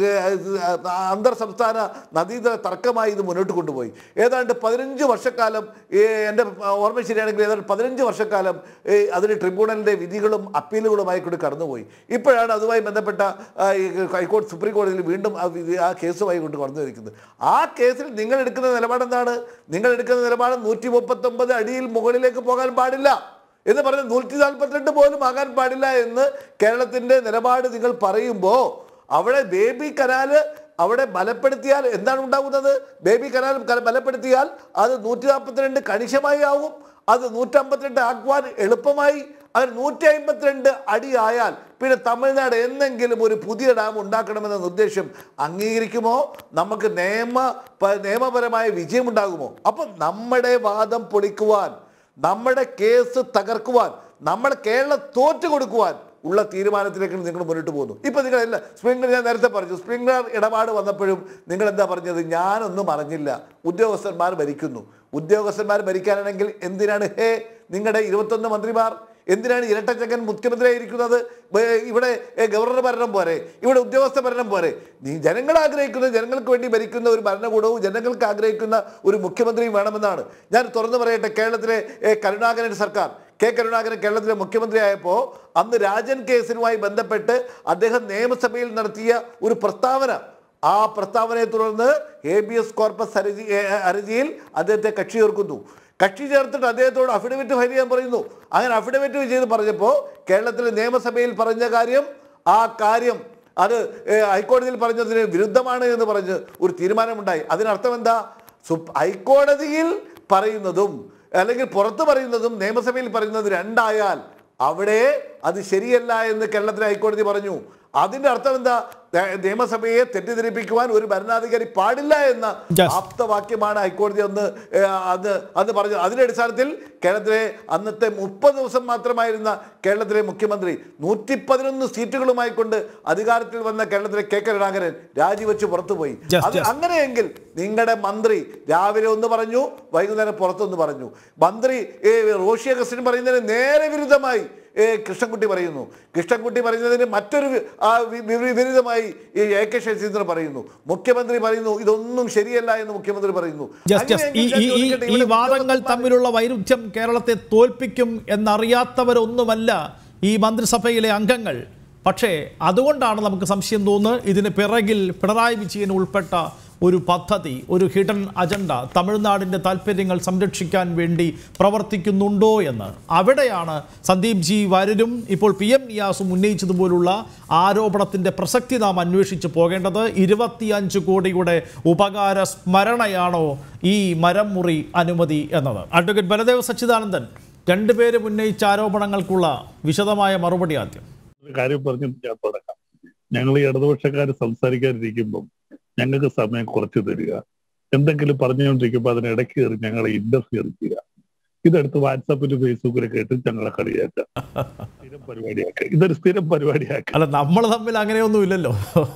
ഏ, അന്തർ സംസ്ഥാന നദീതല തർക്കമായി ഇത് മുന്നോട്ട് കൊണ്ടുപോയി ഏതാണ്ട് പതിനഞ്ച് വർഷക്കാലം ഏ, എൻ്റെ ഓർമ്മ ശരിയാണെങ്കിൽ ഏതാണ്ട് പതിനഞ്ച് വർഷക്കാലം ഏ, അതിന് ട്രിബ്യൂണലിൻ്റെ വിധികളും അപ്പീലുകളുമായി കൂടി കടന്നുപോയി ഇപ്പോഴാണ് അതുമായി ബന്ധപ്പെട്ട ആ, ഈ ഹൈക്കോടതി സുപ്രീം കോടതിയിൽ വീണ്ടും ആ വിധി ആ കേസുമായി കൊണ്ട് കടന്നുവരിക്കുന്നത് ആ കേസിൽ നിങ്ങൾ എടുക്കുന്ന നിലപാട് എന്താണ് നിങ്ങൾ എടുക്കുന്ന നിലപാട് നൂറ്റി മുപ്പത്തൊമ്പത് അടിയിൽ മുകളിലേക്ക് പോകാൻ പാടില്ല എന്ന് പറഞ്ഞ് നൂറ്റി നാൽപ്പത്തിരണ്ട് പോലും ആകാൻ പാടില്ല എന്ന് കേരളത്തിന്റെ നിലപാട് നിങ്ങൾ പറയുമ്പോൾ അവിടെ ബേബി കനാല് അവിടെ ബലപ്പെടുത്തിയാൽ എന്താണ് ഉണ്ടാകുന്നത് ബേബി കനാൽ ക- ബലപ്പെടുത്തിയാൽ അത് നൂറ്റി നാൽപ്പത്തിരണ്ട് കണിശമായി ആവും അത് നൂറ്റമ്പത്തിരണ്ട് ആക്കുവാൻ എളുപ്പമായി അത് നൂറ്റി അമ്പത്തിരണ്ട് അടി ആയാൽ പിന്നെ തമിഴ്നാട് എന്തെങ്കിലും ഒരു പുതിയ ഡാം ഉണ്ടാക്കണമെന്ന നിർദ്ദേശം അംഗീകരിക്കുമോ നമുക്ക് നിയമ പ- നിയമപരമായ വിജയമുണ്ടാകുമോ അപ്പം നമ്മുടെ വാദം പൊളിക്കുവാൻ നമ്മുടെ കേസ് തകർക്കുവാൻ നമ്മുടെ കേരളം തോറ്റു കൊടുക്കുവാൻ ഉള്ള തീരുമാനത്തിലേക്ക് നിങ്ങൾ മുന്നോട്ട് പോകുന്നു ഇപ്പൊ നിങ്ങൾ എല്ലാ സ്പ്രിംഗ്ലർ ഞാൻ നേരത്തെ പറഞ്ഞു സ്പ്രിംഗ്ലർ ഇടപാട് വന്നപ്പോഴും നിങ്ങൾ എന്താ പറഞ്ഞത് ഞാനൊന്നും അറിഞ്ഞില്ല ഉദ്യോഗസ്ഥന്മാർ ഭരിക്കുന്നു ഉദ്യോഗസ്ഥന്മാർ ഭരിക്കാനാണെങ്കിൽ എന്തിനാണ് ഹേ നിങ്ങളുടെ ഇരുപത്തൊന്ന് മന്ത്രിമാർ എന്തിനാണ് ഇരട്ടച്ചക്കൻ മുഖ്യമന്ത്രിയായിരിക്കുന്നത് ബേ- ഇവിടെ ഏ, ഗവർണർ ഭരണം പോരെ ഇവിടെ ഉദ്യോഗസ്ഥ ഭരണം പോരെ നീ ജനങ്ങൾ ആഗ്രഹിക്കുന്ന ജനങ്ങൾക്ക് വേണ്ടി ഭരിക്കുന്ന ഒരു ഭരണകൂടവും ജനങ്ങൾക്ക് ആഗ്രഹിക്കുന്ന ഒരു മുഖ്യമന്ത്രിയും വേണമെന്നാണ് ഞാൻ തുറന്നു പറയട്ടെ കേരളത്തിലെ ഏ, കരുണാകരൻ സർക്കാർ കെ കരുണാകരൻ കേരളത്തിലെ മുഖ്യമന്ത്രിയായപ്പോൾ അന്ന് രാജൻ കേസിനുമായി ബന്ധപ്പെട്ട് അദ്ദേഹം നിയമസഭയിൽ നടത്തിയ ഒരു പ്രസ്താവന ആ പ്രസ്താവനയെ തുടർന്ന് എ ബി എസ് കോർപ്പസ് ഹർജി ഏ, ഹർജിയിൽ അദ്ദേഹത്തെ കക്ഷി ചേർക്കുന്നു കക്ഷി ചേർത്തിട്ട് അദ്ദേഹത്തോട് അഫിഡവിറ്റ് ഫയൽ ചെയ്യാൻ പറയുന്നു അങ്ങനെ അഫിഡവിറ്റ് ചെയ്ത് പറഞ്ഞപ്പോൾ കേരളത്തിലെ നിയമസഭയിൽ പറഞ്ഞ കാര്യം ആ കാര്യം അത് ഏ, ഹൈക്കോടതിയിൽ പറഞ്ഞതിന് വിരുദ്ധമാണ് എന്ന് പറഞ്ഞ് ഒരു തീരുമാനമുണ്ടായി അതിനർത്ഥം എന്താ സുപ് ഹൈക്കോടതിയിൽ പറയുന്നതും അല്ലെങ്കിൽ പുറത്ത് പറയുന്നതും നിയമസഭയിൽ പറയുന്നത് രണ്ടായാൽ അവിടെ അത് ശരിയല്ല എന്ന് കേരളത്തിലെ ഹൈക്കോടതി പറഞ്ഞു അതിന്റെ അർത്ഥം എന്താ നേ- നിയമസഭയെ തെറ്റിദ്ധരിപ്പിക്കുവാൻ ഒരു ഭരണാധികാരി പാടില്ല എന്ന Yes. ആപ്തവാക്യമാണ് ഹൈക്കോടതി അന്ന് ഏ, അന്ന് അന്ന് പറഞ്ഞത് അതിന്റെ അടിസ്ഥാനത്തിൽ കേരളത്തിലെ അന്നത്തെ മുപ്പത് ദിവസം മാത്രമായിരുന്ന കേരളത്തിലെ മുഖ്യമന്ത്രി നൂറ്റി പതിനൊന്ന് സീറ്റുകളുമായി കൊണ്ട് അധികാരത്തിൽ വന്ന കേരളത്തിലെ കെ കരുണാകരൻ രാജിവെച്ച് പുറത്തുപോയി Yes, അത് yes. അങ്ങനെയെങ്കിൽ നിങ്ങളുടെ മന്ത്രി രാവിലെ ഒന്ന് പറഞ്ഞു വൈകുന്നേരം പുറത്തൊന്ന് പറഞ്ഞു മന്ത്രി ഏ, റോഷി അഗസ്റ്റിൻ പറയുന്നതിന് നേരെ വിരുദ്ധമായി ഏ, കൃഷ്ണൻകുട്ടി പറയുന്നു കൃഷ്ണൻകുട്ടി പറയുന്നതിന് മറ്റൊരു വി- ആ വി- വി- വിപരീതമായി ഈ എ കെ ശശീന്ദ്രൻ പറയുന്നു മുഖ്യമന്ത്രി പറയുന്നു ഇതൊന്നും ശരിയല്ല എന്ന് മുഖ്യമന്ത്രി പറയുന്നു ജസ്റ്റ് ജസ്റ്റ് ഈ അങ്ങനെയെങ്കിൽ ഈ ഞാൻ ഈ ചോദിക്കട്ടെ, ഈ ഇവിടെ വാദങ്ങൾ ഉദ്യോഗസ്ഥന്മാർ- തമ്മിലുള്ള വൈരുദ്ധ്യം കേരളത്തെ തോൽപ്പിക്കും എന്നറിയാത്തവരൊന്നുമല്ല ഈ മന്ത്രിസഭയിലെ അംഗങ്ങൾ പക്ഷേ അതുകൊണ്ടാണ് നമുക്ക് സംശയം തോന്നുന്നത് ഇതിന് പിറകിൽ പിണറായി വിജയൻ ഉൾപ്പെട്ട ഒരു പദ്ധതി ഒരു ഹിഡൻ അജണ്ട തമിഴ്നാടിൻ്റെ താല്പര്യങ്ങൾ സംരക്ഷിക്കാൻ വേണ്ടി പ്രവർത്തിക്കുന്നുണ്ടോ എന്ന് അവിടെയാണ് സന്ദീപ് ജി വാര്യരും ഇപ്പോൾ പി എം നിയാസും ഉന്നയിച്ചതുപോലുള്ള ആരോപണത്തിൻ്റെ പ്രസക്തി നാം അന്വേഷിച്ച് പോകേണ്ടത് ഇരുപത്തിയഞ്ച് കോടിയുടെ ഉപകാര സ്മരണയാണോ ഈ മരം മുറി അനുമതി എന്നത് അഡ്വക്കേറ്റ് ബലദേവ് സച്ചിദാനന്ദൻ രണ്ടുപേരും ഉന്നയിച്ച ആരോപണങ്ങൾക്കുള്ള വിശദമായ മറുപടി ആദ്യം ഒരു കാര്യം പറഞ്ഞു ഞാൻ തുടങ്ങാം ഞങ്ങൾ ഈ ഇടതുപക്ഷക്കാർ സംസാരിക്കാനിരിക്കുമ്പം ഞങ്ങൾക്ക് സമയം കുറച്ച് തരിക എന്തെങ്കിലും പറഞ്ഞുകൊണ്ടിരിക്കുമ്പോൾ അതിനിടയ്ക്ക് കയറി ഞങ്ങളെ ഇന്റർഫിയർ ചെയ്യുക ഇതെടുത്ത് വാട്സാപ്പിലും ഫേസ്ബുക്കിലൊക്കെ ഇട്ട് ഞങ്ങളെ കളിയാക്കുക സ്ഥിരം പരിപാടിയാക്കുക ഇതൊരു സ്ഥിരം പരിപാടിയാക്കുക അല്ല നമ്മൾ തമ്മിൽ അങ്ങനെയൊന്നും ഇല്ലല്ലോ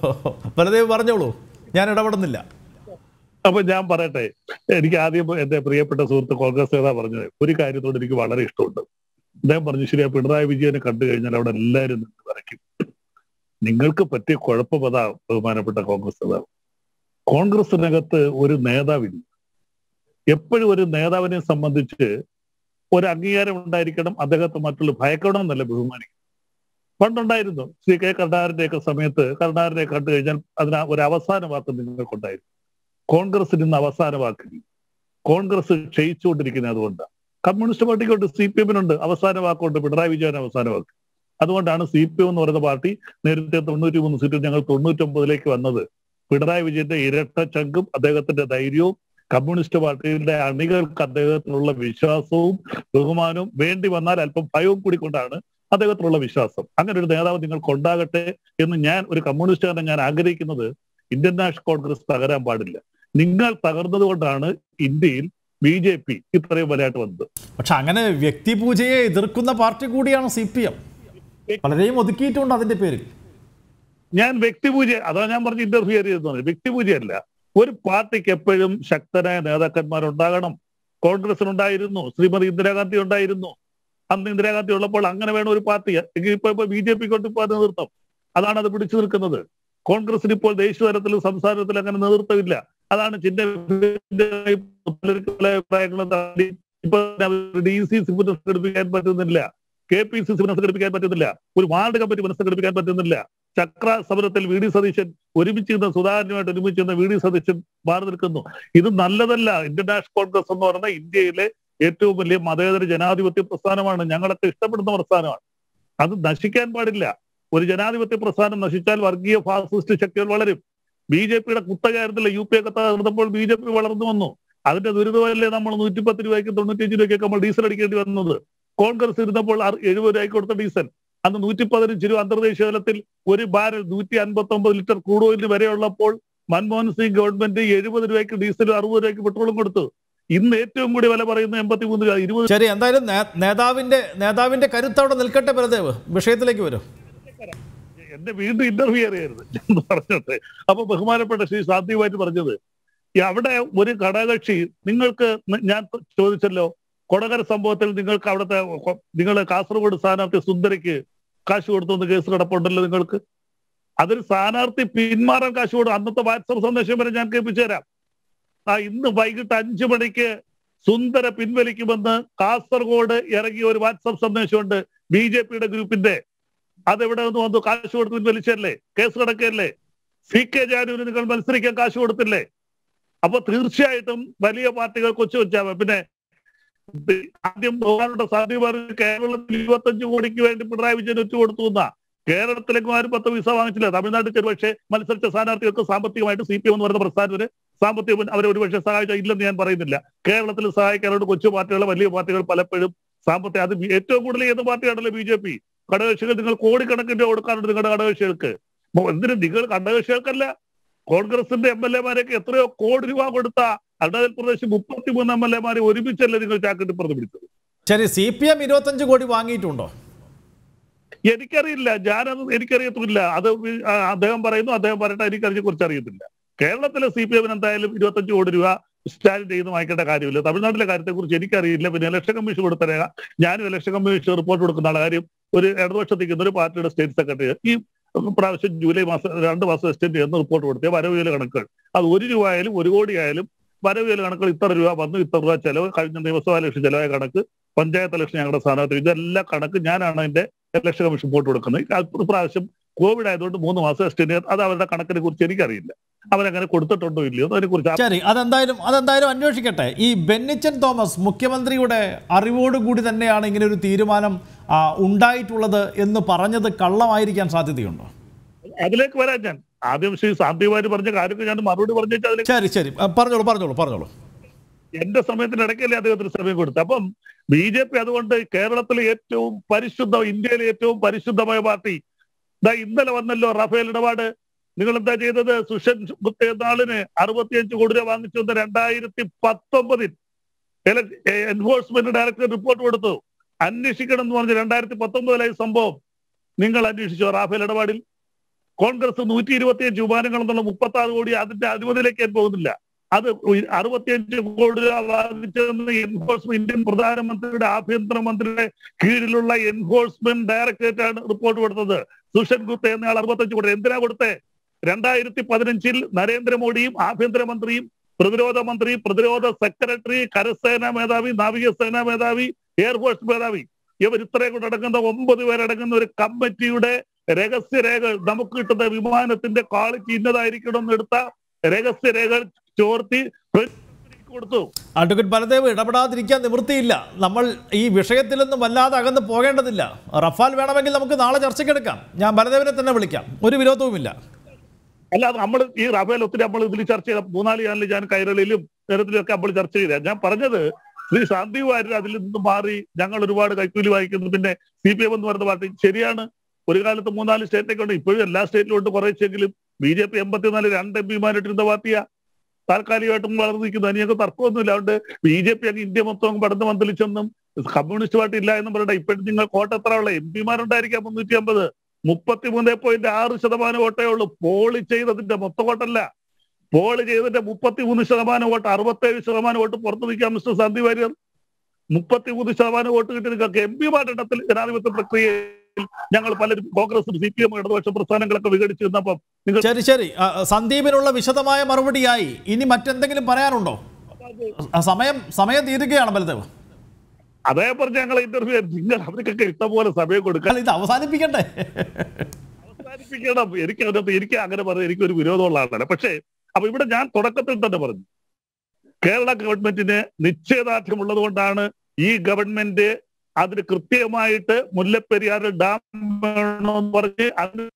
ബലദേവ് പറഞ്ഞോളൂ ഞാൻ ഇടപെടുന്നില്ല അപ്പൊ ഞാൻ പറയട്ടെ എനിക്ക് ആദ്യം എന്റെ പ്രിയപ്പെട്ട സുഹൃത്ത് കോൺഗ്രസ് നേതാവ് പറഞ്ഞത് ഒരു കാര്യത്തോട് എനിക്ക് വളരെ ഇഷ്ടമുണ്ട് അദ്ദേഹം പറഞ്ഞു ശരിയാ പിണറായി വിജയനെ കണ്ടു കഴിഞ്ഞാൽ അവിടെ എല്ലാവരും നിന്ന് വരയ്ക്കും നിങ്ങൾക്ക് പറ്റിയ കുഴപ്പമതാ ബഹുമാനപ്പെട്ട കോൺഗ്രസ് നേതാവ് കോൺഗ്രസിനകത്ത് ഒരു നേതാവില്ല എപ്പോഴും ഒരു നേതാവിനെ സംബന്ധിച്ച് ഒരു അംഗീകാരം ഉണ്ടായിരിക്കണം അദ്ദേഹത്തെ മറ്റുള്ള ഭയക്കണം എന്നല്ല ബഹുമാനിക്കണം പണ്ടുണ്ടായിരുന്നു ശ്രീ കെ കരുണാകരന്റെ ഒക്കെ സമയത്ത് കരുണാകരനെ കണ്ടു കഴിഞ്ഞാൽ അതിന് ഒരു അവസാന വാക്ക് നിങ്ങൾക്കുണ്ടായിരുന്നു കോൺഗ്രസിന് ഇന്ന് അവസാന വാക്കില്ല കോൺഗ്രസ് ക്ഷയിച്ചുകൊണ്ടിരിക്കുന്നത് അതുകൊണ്ടാണ് കമ്മ്യൂണിസ്റ്റ് പാർട്ടിക്കുണ്ട് സി പി എമ്മിനുണ്ട് അവസാന വാക്കുണ്ട് പിണറായി വിജയൻ അവസാന വാക്ക് അതുകൊണ്ടാണ് സി പി എം എന്ന് പറയുന്ന പാർട്ടി നേരത്തെ തൊണ്ണൂറ്റി മൂന്ന് സീറ്റിൽ ഞങ്ങൾ തൊണ്ണൂറ്റൊമ്പതിലേക്ക് വന്നത് പിണറായി വിജയന്റെ ഇരട്ട ചങ്കും അദ്ദേഹത്തിന്റെ ധൈര്യവും കമ്മ്യൂണിസ്റ്റ് പാർട്ടിയുടെ അണികൾക്ക് അദ്ദേഹത്തിനുള്ള വിശ്വാസവും ബഹുമാനവും വേണ്ടി വന്നാൽ അല്പം ഭയവും കൂടി കൊണ്ടാണ് അദ്ദേഹത്തിനുള്ള വിശ്വാസം അങ്ങനെ ഒരു നേതാവ് നിങ്ങൾക്ക് ഉണ്ടാകട്ടെ എന്ന് ഞാൻ ഒരു കമ്മ്യൂണിസ്റ്റുകാരനെ ഞാൻ ആഗ്രഹിക്കുന്നത് ഇന്ത്യൻ നാഷണൽ കോൺഗ്രസ് തകരാൻ പാടില്ല നിങ്ങൾ തകർന്നത് കൊണ്ടാണ് ഇന്ത്യയിൽ ബി ജെ പി ഇത്രയും വലുതായിട്ട് വന്നത് പക്ഷെ അങ്ങനെ വ്യക്തിപൂജയെ എതിർക്കുന്ന പാർട്ടി കൂടിയാണ് സി പി എം പലരെയും ഒതുക്കിയിട്ടുണ്ട് അതിന്റെ പേരിൽ ഞാൻ വ്യക്തിപൂജ അതാ ഞാൻ പറഞ്ഞ ഇന്റർഫിയർ ചെയ്യുന്നത് വ്യക്തിപൂജയല്ല ഒരു പാർട്ടിക്ക് എപ്പോഴും ശക്തനായ നേതാക്കന്മാരുണ്ടാകണം കോൺഗ്രസിനുണ്ടായിരുന്നു ശ്രീമതി ഇന്ദിരാഗാന്ധി ഉണ്ടായിരുന്നു അന്ന് ഇന്ദിരാഗാന്ധി ഉള്ളപ്പോൾ അങ്ങനെ വേണം ഒരു പാർട്ടി എങ്കിൽ ഇപ്പൊ ഇപ്പൊ ബി ജെ പി കൊണ്ട് ഇപ്പൊ നേതൃത്വം അതാണ് അത് പിടിച്ചു നിൽക്കുന്നത് കോൺഗ്രസിന് ഇപ്പോൾ ദേശീയ തലത്തിലും സംസ്ഥാന തലത്തിലും അങ്ങനെ നേതൃത്വമില്ല അതാണ് ചിഹ്ന അഭിപ്രായങ്ങളും താണ്ടി ഇപ്പൊ ഡി സി സി പുനഃസംഘടിപ്പിക്കാൻ പറ്റുന്നില്ല കെ പി സി സി പുനഃസംഘടിപ്പിക്കാൻ പറ്റുന്നില്ല ഒരു വാർഡ് കമ്മിറ്റി പുനഃസംഘടിപ്പിക്കാൻ പറ്റുന്നില്ല ചക്ര സമരത്തിൽ വി ഡി സതീശൻ ഒരുമിച്ച് നിന്ന സുധാകരനുമായിട്ട് ഒരുമിച്ച് നിന്ന വി ഡി സതീശൻ മാറി നിൽക്കുന്നു ഇത് നല്ലതല്ല ഇന്ത്യൻ നാഷണൽ കോൺഗ്രസ് എന്ന് പറയുന്ന ഇന്ത്യയിലെ ഏറ്റവും വലിയ മതേതര ജനാധിപത്യ പ്രസ്ഥാനമാണ് ഞങ്ങളൊക്കെ ഇഷ്ടപ്പെടുന്ന പ്രസ്ഥാനമാണ് അത് നശിക്കാൻ പാടില്ല ഒരു ജനാധിപത്യ പ്രസ്ഥാനം നശിച്ചാൽ വർഗീയ ഫാസിസ്റ്റ് ശക്തികൾ വളരും ബി ജെ പിയുടെ കുത്തകയായിരുന്നില്ല യു പി ഒക്കെ തകർന്നപ്പോൾ ബി ജെ പി വളർന്നു വന്നു അതിന്റെ ദുരിതമല്ലേ നമ്മൾ നൂറ്റിപ്പത്ത് രൂപയ്ക്ക് തൊണ്ണൂറ്റിയഞ്ച് രൂപയ്ക്കൊക്കെ നമ്മൾ ഡീസൽ അടിക്കേണ്ടി വന്നത് കോൺഗ്രസ് ഇരുന്നപ്പോൾ അറു- എഴുപത് രൂപയ്ക്ക് കൊടുത്ത ഡീസൽ അന്ന് നൂറ്റി പതിനഞ്ച് രൂപ അന്തർദേശീയ തലത്തിൽ ഒരു ബാരൽ നൂറ്റി അൻപത്തി ഒമ്പത് ലിറ്റർ ക്രൂഡ് ഓയിൽ വരെ ഉള്ളപ്പോൾ മൻമോഹൻ സിംഗ് ഗവൺമെന്റ് എഴുപത് രൂപയ്ക്ക് ഡീസലും അറുപത് രൂപയ്ക്ക് പെട്രോളും കൊടുത്തു ഇന്ന് ഏറ്റവും കൂടി വില പറയുന്നത് എൺപത്തി മൂന്ന് രൂപ ഇരുപത് ശരി എന്തായാലും നേ- നേതാവിന്റെ നേതാവിന്റെ കരുത്ത് അവിടെ നിൽക്കട്ടെ ബലദേവ് വിഷയത്തിലേക്ക് വരും എന്നെ വീണ്ടും ഇന്റർവ്യൂ ചെയ്യരുത് എന്ന് പറഞ്ഞിട്ട് അപ്പൊ ബഹുമാനപ്പെട്ട ശ്രീ സാധ്യമായിട്ട് പറഞ്ഞത് ഈ അവിടെ ഒരു ഘടകകക്ഷി നിങ്ങൾക്ക് ന- ഞാൻ ചോദിച്ചല്ലോ കൊടകര സംഭവത്തിൽ നിങ്ങൾക്ക് അവിടുത്തെ നിങ്ങൾ കാസർഗോഡ് സ്ഥാനാർത്ഥി സുന്ദരയ്ക്ക് കാശ് കൊടുത്തെന്ന് കേസ് കിടപ്പുണ്ടല്ലോ നിങ്ങൾക്ക് അതൊരു സ്ഥാനാർത്ഥി പിന്മാറാൻ കാശ് കൊടുക്കും അന്നത്തെ വാട്സപ്പ് സന്ദേശം വരെ ഞാൻ കേൾപ്പിച്ചു തരാം ആ ഇന്ന് വൈകിട്ട് അഞ്ചു മണിക്ക് സുന്ദര പിൻവലിക്കുമെന്ന് കാസർഗോഡ് ഇറങ്ങിയ ഒരു വാട്സപ്പ് സന്ദേശമുണ്ട് ബി ജെ പിയുടെ ഗ്രൂപ്പിന്റെ അതെവിടെ നിന്ന് വന്നു കാശ് കൊടുത്ത് പിൻവലിച്ചല്ലേ കേസ് കിടക്കല്ലേ സി കെ ജാനുവിന് നിങ്ങൾ മത്സരിക്കാൻ കാശ് കൊടുത്തില്ലേ അപ്പൊ തീർച്ചയായിട്ടും വലിയ പാർട്ടികൾ കൊച്ചു വെച്ചാൽ പിന്നെ ഇത് ആദ്യം ബഹുമാനോട് സാധ്യ പറഞ്ഞു കേരളത്തിൽ ഇരുപത്തഞ്ച് കോടിക്ക് വേണ്ടി പിണറായി വിജയൻ ഒറ്റ കൊടുത്തു എന്നാ കേരളത്തിലേക്ക് ആരും പത്ത് പൈസ വാങ്ങിച്ചില്ല തമിഴ്നാട്ടിൽ ഒരുപക്ഷെ മത്സരിച്ച സ്ഥാനാർത്ഥികൾക്ക് സാമ്പത്തികമായിട്ട് സി പി എം എന്ന് പറയുന്ന പ്രസ്ഥാനത്തിന് സാമ്പത്തികം അവരെ ഒരുപക്ഷെ സഹായിച്ച ഇല്ലെന്ന് ഞാൻ പറയുന്നില്ല കേരളത്തിൽ സഹായിക്കാനായിട്ട് കൊച്ചു പാർട്ടികൾ വലിയ പാർട്ടികൾ പലപ്പോഴും സാമ്പത്തിക അത് ഏറ്റവും കൂടുതൽ ഏത് പാർട്ടിയാണല്ലോ ബി ജെ പി ഘടകകക്ഷികൾ നിങ്ങൾ കോടിക്കണക്കിന് രൂപ കൊടുക്കാറുണ്ട് നിങ്ങളുടെ ഘടകകക്ഷികൾക്ക് മോ- എന്തിന് നിങ്ങൾ ഘടകകക്ഷികൾക്കല്ല കോൺഗ്രസിന്റെ എം എൽ എമാരൊക്കെ എത്രയോ കോടി രൂപ കൊടുത്ത അരുണാചൽ പ്രദേശ് മുപ്പത്തിമൂന്ന് എം എൽ എമാരെ ഒരുമിച്ചല്ലേ നിങ്ങൾ ചാക്കിട്ട് പുറത്ത് പിടിച്ചത് ശരി സി പി എം ഇരുപത്തഞ്ച് കോടി വാങ്ങിയിട്ടുണ്ടോ എനിക്കറിയില്ല ഞാനത് എനിക്കറിയത്തില്ല അത് വി- ആ, അദ്ദേഹം പറയുന്നു അദ്ദേഹം പറയട്ടെ എനിക്കതിനെ കുറിച്ച് അറിയത്തില്ല കേരളത്തിലെ സി പി എമ്മിന് എന്തായാലും ഇരുപത്തഞ്ച് കോടി രൂപ സ്റ്റാൻഡ് ചെയ്ത് വാങ്ങിക്കേണ്ട കാര്യമില്ല തമിഴ്നാട്ടിലെ കാര്യത്തെ കുറിച്ച് എനിക്കറിയില്ല പിന്നെ ഇലക്ഷൻ കമ്മീഷൻ കൊടുത്ത രേഖ ഞാനും ഇലക്ഷൻ കമ്മീഷൻ റിപ്പോർട്ട് കൊടുക്കുന്ന ആളെ കാര്യം ഒരു ഇടതുപക്ഷത്ത് നിൽക്കുന്ന ഒരു പാർട്ടിയുടെ സ്റ്റേറ്റ് സെക്രട്ടറി ഈ പ്രാവശ്യം ജൂലൈ മാസം രണ്ട് മാസം എക്സ്റ്റെൻഡ് ചെയ്യുന്ന റിപ്പോർട്ട് കൊടുത്തേ വരവുകയിലെ കണക്കുകൾ അത് ഒരു രൂപ ആയാലും ഒരു കോടി ആയാലും വരവുകയിലെ കണക്കുകൾ ഇത്ര രൂപ വന്നു ഇത്ര രൂപ ചെലവ് കഴിഞ്ഞ നിയമസഭാ ഇലക്ഷൻ ചെലവായ കണക്ക് പഞ്ചായത്ത് ഇലക്ഷൻ ഞങ്ങളുടെ സ്ഥാനാർത്ഥി ഇതെല്ലാം കണക്ക് ഞാനാണ് അതിന്റെ ഇലക്ഷൻ കമ്മീഷൻ റിപ്പോർട്ട് കൊടുക്കുന്നത് ഈ പ്രാവശ്യം കോവിഡ് ആയതുകൊണ്ട് മൂന്ന് മാസം എക്സ്റ്റെൻഡ് ചെയ്ത് അത് അവരുടെ കണക്കിനെ കുറിച്ച് എനിക്കറിയില്ല അവരങ്ങനെ കൊടുത്തിട്ടുണ്ടോ ഇല്ലയോ അതിനെ കുറിച്ച് ശരി അതെന്തായാലും അതെന്തായാലും അന്വേഷിക്കട്ടെ ഈ ബെന്നിച്ചൻ തോമസ് മുഖ്യമന്ത്രിയുടെ അറിവോടുകൂടി തന്നെയാണ് ഇങ്ങനെ ഒരു തീരുമാനം ആ, ഉണ്ടായിട്ടുള്ളത് എന്ന് പറഞ്ഞത് കള്ളമായിരിക്കാൻ സാധ്യതയുണ്ടോ അതിലേക്ക് വരാൻ ഞാൻ ആദ്യം ശ്രീ സാന്തികുമാര് പറഞ്ഞ കാര്യങ്ങൾ ഞാൻ മറുപടി പറഞ്ഞു വെച്ചാൽ അതിലേക്ക് ശരി ശരി ആ, പറഞ്ഞോളൂ പറഞ്ഞോളൂ പറഞ്ഞോളൂ എന്റെ സമയത്തിന് ഇടയ്ക്കല്ലേ അദ്ദേഹത്തിന് സമയം കൊടുത്തത് അപ്പം ബി ജെ പി അതുകൊണ്ട് കേരളത്തിലെ ഏറ്റവും പരിശുദ്ധ ഇന്ത്യയിലെ ഏറ്റവും പരിശുദ്ധമായ പാർട്ടി ദാ ഇന്നലെ വന്നല്ലോ റഫേൽ ഇടപാട് നിങ്ങൾ എന്താ ചെയ്തത് സുഷൻ ഗുപ്ത നാളിന് അറുപത്തിയഞ്ച് കോടി രൂപ വാങ്ങിച്ചു വന്ന രണ്ടായിരത്തി പത്തൊമ്പതിൽ എൻഫോഴ്സ്മെന്റ് ഡയറക്ടർ റിപ്പോർട്ട് കൊടുത്തു അന്വേഷിക്കണം എന്ന് പറഞ്ഞ് രണ്ടായിരത്തി പത്തൊമ്പതിലായി സംഭവം നിങ്ങൾ അന്വേഷിച്ചോ റാഫേൽ ഇടപാടിൽ കോൺഗ്രസ് നൂറ്റി ഇരുപത്തിയഞ്ച് വിമാനങ്ങൾ എന്നുള്ള മുപ്പത്തി ആറ് കോടി അതിന്റെ അനുമതിയിലേക്ക് ഞാൻ പോകുന്നില്ല അത് ഉ- അറുപത്തിയഞ്ച് കോടി രൂപ വാങ്ങിച്ചതെന്ന് എൻഫോഴ്സ്മെന്റ് ഇന്ത്യൻ പ്രധാനമന്ത്രിയുടെ ആഭ്യന്തര മന്ത്രിയുടെ കീഴിലുള്ള എൻഫോഴ്സ്മെന്റ് ഡയറക്ടറേറ്റ് ആണ് റിപ്പോർട്ട് കൊടുത്തത് സുഷൻ ഗുപ്ത എന്നയാൾ അറുപത്തഞ്ച് കോടി എന്തിനാ കൊടുത്തേ രണ്ടായിരത്തി പതിനഞ്ചിൽ നരേന്ദ്രമോദിയും ആഭ്യന്തരമന്ത്രിയും പ്രതിരോധ മന്ത്രി പ്രതിരോധ സെക്രട്ടറി കരസേനാ മേധാവി നാവികസേനാ മേധാവി എയർഫോഴ്സ് മേധാവി ഇവർ ഇത്രയും കൂടെ അടങ്ങുന്ന ഒമ്പത് പേരടങ്ങുന്ന ഒരു കമ്മിറ്റിയുടെ രഹസ്യരേഖകൾ നമുക്ക് കിട്ടുന്ന വിമാനത്തിന്റെ ക്വാളിറ്റി ഇന്നതായിരിക്കണം എന്ന് എടുത്ത രഹസ്യരേഖകൾ ചോർത്തി പ്രസിഡന്റിന് കൊടുത്തു അഡ്വക്കേറ്റ് ബലദേവ് ഇടപെടാതിരിക്കാൻ നിവൃത്തിയില്ല നമ്മൾ ഈ വിഷയത്തിൽ നിന്നും വല്ലാതെ അകന്ന് പോകേണ്ടതില്ല റഫാൽ വേണമെങ്കിൽ നമുക്ക് നാളെ ചർച്ചയ്ക്കെടുക്കാം ഞാൻ ബലദേവിനെ തന്നെ വിളിക്കാം ഒരു വിരോധവുമില്ല അല്ലാതെ നമ്മൾ ഈ റഫേൽ ഒത്തിരി നമ്മൾ ഇതിൽ ചർച്ച ചെയ്ത മൂന്നാല് ചാനലിൽ ഞാൻ കൈരളിയിലും നേരത്തിലൊക്കെ നമ്മൾ ചർച്ച ചെയ്ത ഞാൻ പറഞ്ഞത് ശ്രീ ശാന്തി വാര്യർ അതിൽ നിന്ന് മാറി ഞങ്ങൾ ഒരുപാട് കൈക്കൂലി വായിക്കുന്നു പിന്നെ സി പി എം എന്ന് പറയുന്ന പാർട്ടി ശരിയാണ് ഒരു കാലത്ത് മൂന്നാല് സ്റ്റേറ്റൊക്കെ ഉണ്ട് ഇപ്പോഴും എല്ലാ സ്റ്റേറ്റിലും ഉണ്ട് കുറേശ്ശെങ്കിലും ബി ജെ പി എൺപത്തിനാല് രണ്ട് എം പിമാരിട്ടിരുന്ന പാർട്ടിയാ താൽക്കാലികമായിട്ടും വളർന്നു നിൽക്കുന്നു അതിനൊക്കെ തർക്കമൊന്നുമില്ല അതുകൊണ്ട് ബി ജെ പി അങ്ങ് ഇന്ത്യ മൊത്തം പടന്ന് മന്ത്രിച്ചെന്നും കമ്മ്യൂണിസ്റ്റ് പാർട്ടി ഇല്ല എന്നും പറയട്ടെ ഇപ്പോഴും നിങ്ങൾ കോട്ട എത്ര ഉള്ള എം പിമാരുണ്ടായിരിക്കാം മുന്നൂറ്റി അമ്പത് മുപ്പത്തിമൂന്ന് പോയിന്റ് ആറ് ശതമാനം വോട്ടേ ഉള്ളൂ പോള് ചെയ്തതിന്റെ മൊത്ത വോട്ടല്ല പോള് ചെയ്തതിന്റെ മുപ്പത്തിമൂന്ന് ശതമാനം വോട്ട് അറുപത്തേഴ് ശതമാനം വോട്ട് പുറത്തു നിൽക്കാം മിസ്റ്റർ സന്ധി വാര്യർ മുപ്പത്തിമൂന്ന് ശതമാനം വോട്ട് കിട്ടി നിങ്ങൾക്ക് എം പിമാരുടെ എണ്ണത്തിൽ ജനാധിപത്യ പ്രക്രിയയിൽ ഞങ്ങൾ പലരും കോൺഗ്രസും സി പി എം ഇടതുപക്ഷ പ്രസ്ഥാനങ്ങളൊക്കെ വിഘടിച്ചു നിന്നപ്പം നിങ്ങൾ ശരി ശരി ആ, സന്ദീപിനുള്ള വിശദമായ മറുപടിയായി ഇനി മറ്റെന്തെങ്കിലും പറയാനുണ്ടോ ആ, സമയം സമയം തീരുകയാണ് ബലദേവ് അതേ പറഞ്ഞ് ഞങ്ങൾ ഇന്റർവ്യൂ നിങ്ങൾ അവർക്കൊക്കെ ഇഷ്ടംപോലെ സമയം കൊടുക്കാൻ അല്ല, ഇത് അവസാനിപ്പിക്കണ്ടേ അവസാനിപ്പിക്കണം എനിക്ക് അതിനകത്ത് എനിക്ക് അങ്ങനെ പറഞ്ഞ എനിക്കൊരു വിരോധമുള്ള ആളല്ല പക്ഷേ അപ്പൊ ഇവിടെ ഞാൻ തുടക്കത്തിൽ തന്നെ പറഞ്ഞു കേരള ഗവൺമെന്റിന് നിശ്ചയദാർഢ്യമുള്ളത് കൊണ്ടാണ് ഈ ഗവൺമെന്റ് അതിന് കൃത്യമായിട്ട് മുല്ലപ്പെരിയാർ ഡാം വേണമെന്ന് പറഞ്ഞ് അതിന്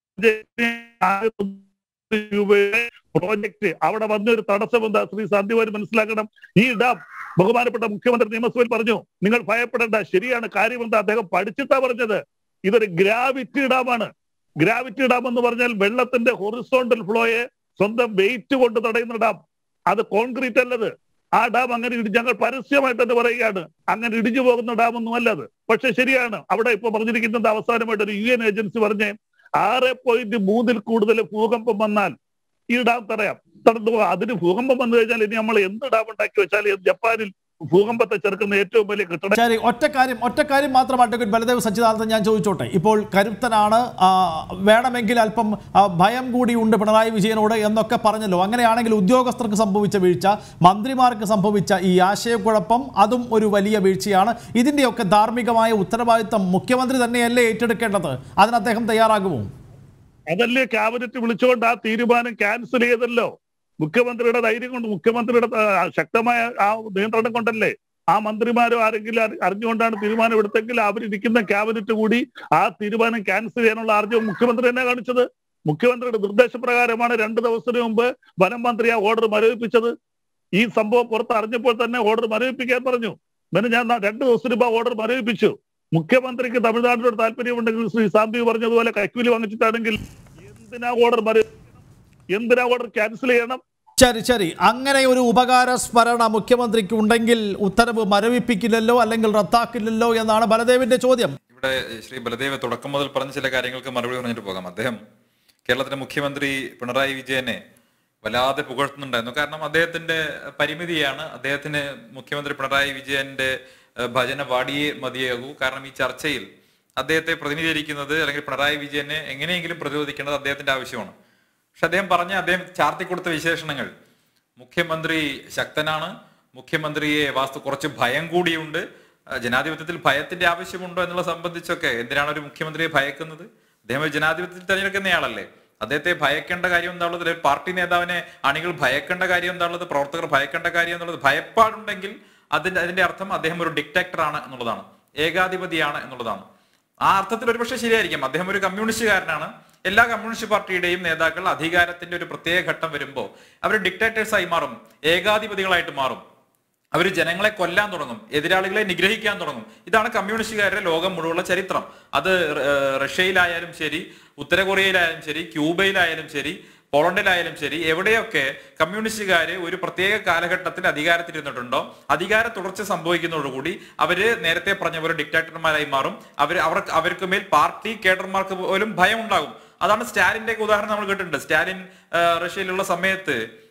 ആയിരത്തി രൂപയുടെ പ്രോജക്ട് അവിടെ വന്നൊരു തടസ്സം എന്താ ശ്രീ സന്ധ്യവാരി മനസ്സിലാക്കണം ഈ ഡാം ബഹുമാനപ്പെട്ട മുഖ്യമന്ത്രി നിയമസഭയിൽ പറഞ്ഞു നിങ്ങൾ ഭയപ്പെടേണ്ട ശരിയാണ് കാര്യം എന്താ അദ്ദേഹം പഠിച്ചിട്ടാ പറഞ്ഞത് ഇതൊരു ഗ്രാവിറ്റി ഡാമാണ് ഗ്രാവിറ്റി ഡാം എന്ന് പറഞ്ഞാൽ വെള്ളത്തിന്റെ ഹൊറിസോണ്ടൽ ഫ്ലോയെ സ്വന്തം വെയിറ്റ് കൊണ്ട് തടയുന്ന ഡാം അത് കോൺക്രീറ്റ് അല്ലത് ആ ഡാം അങ്ങനെ ഇടി ഞങ്ങൾ പരസ്യമായിട്ട് തന്നെ പറയുകയാണ് അങ്ങനെ ഇടിഞ്ഞു പോകുന്ന ഡാം ഒന്നും അല്ലത് പക്ഷെ ശരിയാണ് അവിടെ ഇപ്പൊ പറഞ്ഞിരിക്കുന്നത് അവസാനമായിട്ട് ഒരു യു എൻ ഏജൻസി പറഞ്ഞ് ആറ് പോയിന്റ് മൂന്നിൽ കൂടുതൽ ഭൂകമ്പം വന്നാൽ ഈ ഡാം തടയാം തടഞ്ഞു പോകാം അതിന് ഭൂകമ്പം വന്നു കഴിഞ്ഞാൽ ഇനി നമ്മൾ എന്ത് ഡാം ഉണ്ടാക്കി വെച്ചാൽ ജപ്പാനിൽ ഭൂകമ്പത്തെ ചെറുക്കുന്ന ഏറ്റവും വലിയ കെട്ടിടം ശരി ഒറ്റ കാര്യം ഒറ്റ കാര്യം മാത്രം അഡ്വക്കേറ്റ് ബലദേവ് സച്ചിദാനന്ദൻ ഞാൻ ചോദിച്ചോട്ടെ ഇപ്പോൾ കരുത്തനാണ് ആ, വേണമെങ്കിൽ അല്പം ആ, ഭയം കൂടിയുണ്ട് പിണറായി വിജയനോട് എന്നൊക്കെ പറഞ്ഞല്ലോ അങ്ങനെയാണെങ്കിൽ ഉദ്യോഗസ്ഥർക്ക് സംഭവിച്ച വീഴ്ച മന്ത്രിമാർക്ക് സംഭവിച്ച ഈ ആശയക്കുഴപ്പം അതും ഒരു വലിയ വീഴ്ചയാണ് ഇതിൻ്റെയൊക്കെ ധാർമ്മികമായ ഉത്തരവാദിത്തം മുഖ്യമന്ത്രി തന്നെയല്ലേ ഏറ്റെടുക്കേണ്ടത് അതിന് അദ്ദേഹം തയ്യാറാകുമോ അതല്ലേ ക്യാബിനറ്റ് വിളിച്ചുകൊണ്ട് ആ തീരുമാനം ക്യാൻസൽ ചെയ്തല്ലോ മുഖ്യമന്ത്രിയുടെ ധൈര്യം കൊണ്ട് മുഖ്യമന്ത്രിയുടെ ആ, ശക്തമായ ആ നിയന്ത്രണം കൊണ്ടല്ലേ ആ മന്ത്രിമാരോ ആരെങ്കിലും അറി- അറിഞ്ഞുകൊണ്ടാണ് തീരുമാനം എടുത്തെങ്കിൽ അവരിരിക്കുന്ന ക്യാബിനറ്റ് കൂടി ആ തീരുമാനം ക്യാൻസൽ ചെയ്യാനുള്ള ആർജവം മുഖ്യമന്ത്രി തന്നെ കാണിച്ചത് മുഖ്യമന്ത്രിയുടെ നിർദ്ദേശപ്രകാരമാണ് രണ്ട് ദിവസത്തിന് മുമ്പ് വനം മന്ത്രി ആ ഓർഡർ മരവിപ്പിച്ചത് ഈ സംഭവം പുറത്ത് അറിഞ്ഞപ്പോൾ തന്നെ ഓർഡർ മരവിപ്പിക്കാൻ പറഞ്ഞു പിന്നെ ഞാൻ ന- രണ്ട് ദിവസത്തിന് മുമ്പ് ഓർഡർ മരവിപ്പിച്ചു മുഖ്യമന്ത്രിക്ക് തമിഴ്നാട്ടിനോട് താല്പര്യമുണ്ടെങ്കിൽ ശ്രീ സാമ്പി പറഞ്ഞതുപോലെ കൈക്കൂലി വാങ്ങിച്ചിട്ടാണെങ്കിൽ എന്തിനാ ഓർഡർ മരവിപ്പിക്കണം എന്തിനാ ഓർഡർ ക്യാൻസൽ ചെയ്യണം ശരി ശരി അങ്ങനെ ഒരു ഉപകാര സ്മരണ മുഖ്യമന്ത്രിക്ക് ഉണ്ടെങ്കിൽ ഉത്തരവ് മരവിപ്പിക്കില്ലല്ലോ അല്ലെങ്കിൽ റദ്ദാക്കില്ലല്ലോ എന്നാണ് ബലദേവിന്റെ ചോദ്യം ഇവിടെ ശ്രീ ബലദേവ് തുടക്കം മുതൽ പറഞ്ഞ ചില കാര്യങ്ങൾക്ക് മറുപടി പറഞ്ഞിട്ട് പോകാം അദ്ദേഹം കേരളത്തിലെ മുഖ്യമന്ത്രി പിണറായി വിജയനെ വല്ലാതെ പുകഴ്ത്തുന്നുണ്ടായിരുന്നു കാരണം അദ്ദേഹത്തിന്റെ പരിമിതിയാണ് അദ്ദേഹത്തിന് മുഖ്യമന്ത്രി പിണറായി വിജയന്റെ ഏഹ്, ഭജന പാടിയേ മതിയാകൂ കാരണം ഈ ചർച്ചയിൽ അദ്ദേഹത്തെ പ്രതിനിധീകരിക്കുന്നത് അല്ലെങ്കിൽ പിണറായി വിജയനെ എങ്ങനെയെങ്കിലും പ്രതിരോധിക്കേണ്ടത് അദ്ദേഹത്തിന്റെ ആവശ്യമാണ് പക്ഷെ അദ്ദേഹം പറഞ്ഞ അദ്ദേഹം ചാർത്തി കൊടുത്ത വിശേഷണങ്ങൾ മുഖ്യമന്ത്രി ശക്തനാണ് മുഖ്യമന്ത്രിയെ വാസ്തു കുറച്ച് ഭയം കൂടിയുണ്ട് ആ, ജനാധിപത്യത്തിൽ ഭയത്തിന്റെ ആവശ്യമുണ്ടോ എന്നുള്ള സംബന്ധിച്ചൊക്കെ എന്തിനാണ് ഒരു മുഖ്യമന്ത്രിയെ ഭയക്കുന്നത് അദ്ദേഹം ഒരു ജനാധിപത്യത്തിൽ തിരഞ്ഞെടുക്കുന്നയാളല്ലേ അദ്ദേഹത്തെ ഭയക്കേണ്ട കാര്യം എന്താണുള്ളത് അല്ലെങ്കിൽ പാർട്ടി നേതാവിനെ അണികൾ ഭയക്കേണ്ട കാര്യം എന്താണുള്ളത് പ്രവർത്തകർ ഭയക്കേണ്ട കാര്യം എന്നുള്ളത് ഭയപ്പാടുണ്ടെങ്കിൽ അതിന്റെ അതിന്റെ അർത്ഥം അദ്ദേഹം ഒരു ഡിക്റ്റേറ്റർ ആണ് എന്നുള്ളതാണ് ഏകാധിപതിയാണ് എന്നുള്ളതാണ് ആ അർത്ഥത്തിൽ ഒരുപക്ഷെ ശരിയായിരിക്കും അദ്ദേഹം ഒരു കമ്മ്യൂണിസ്റ്റുകാരനാണ് എല്ലാ കമ്മ്യൂണിസ്റ്റ് പാർട്ടിയുടെയും നേതാക്കൾ അധികാരത്തിന്റെ ഒരു പ്രത്യേക ഘട്ടം വരുമ്പോൾ അവർ ഡിക്റ്റേറ്റേഴ്സായി മാറും ഏകാധിപതികളായിട്ട് മാറും അവർ ജനങ്ങളെ കൊല്ലാൻ തുടങ്ങും എതിരാളികളെ നിഗ്രഹിക്കാൻ തുടങ്ങും ഇതാണ് കമ്മ്യൂണിസ്റ്റുകാരുടെ ലോകം മുഴുവനുള്ള ചരിത്രം അത് ഏർ, റഷ്യയിലായാലും ശരി ഉത്തര കൊറിയയിലായാലും ശരി ക്യൂബയിലായാലും ശരി പോളണ്ടിലായാലും ശരി എവിടെയൊക്കെ കമ്മ്യൂണിസ്റ്റുകാര് ഒരു പ്രത്യേക കാലഘട്ടത്തിൽ അധികാരത്തിലിരുന്നിട്ടുണ്ടോ അധികാര തുടർച്ച സംഭവിക്കുന്നതോടുകൂടി അവര് നേരത്തെ പറഞ്ഞ പോലെ ഡിക്ടാറ്റർമാരായി മാറും അവർ അവർക്ക് അവർക്ക് മേൽ പാർട്ടി കേഡർമാർക്ക് പോലും ഭയം ഉണ്ടാകും അതാണ് സ്റ്റാലിന്റെ ഒക്കെ ഉദാഹരണം നമ്മൾ കേട്ടിട്ടുണ്ട് സ്റ്റാലിൻ ആ, റഷ്യയിലുള്ള സമയത്ത്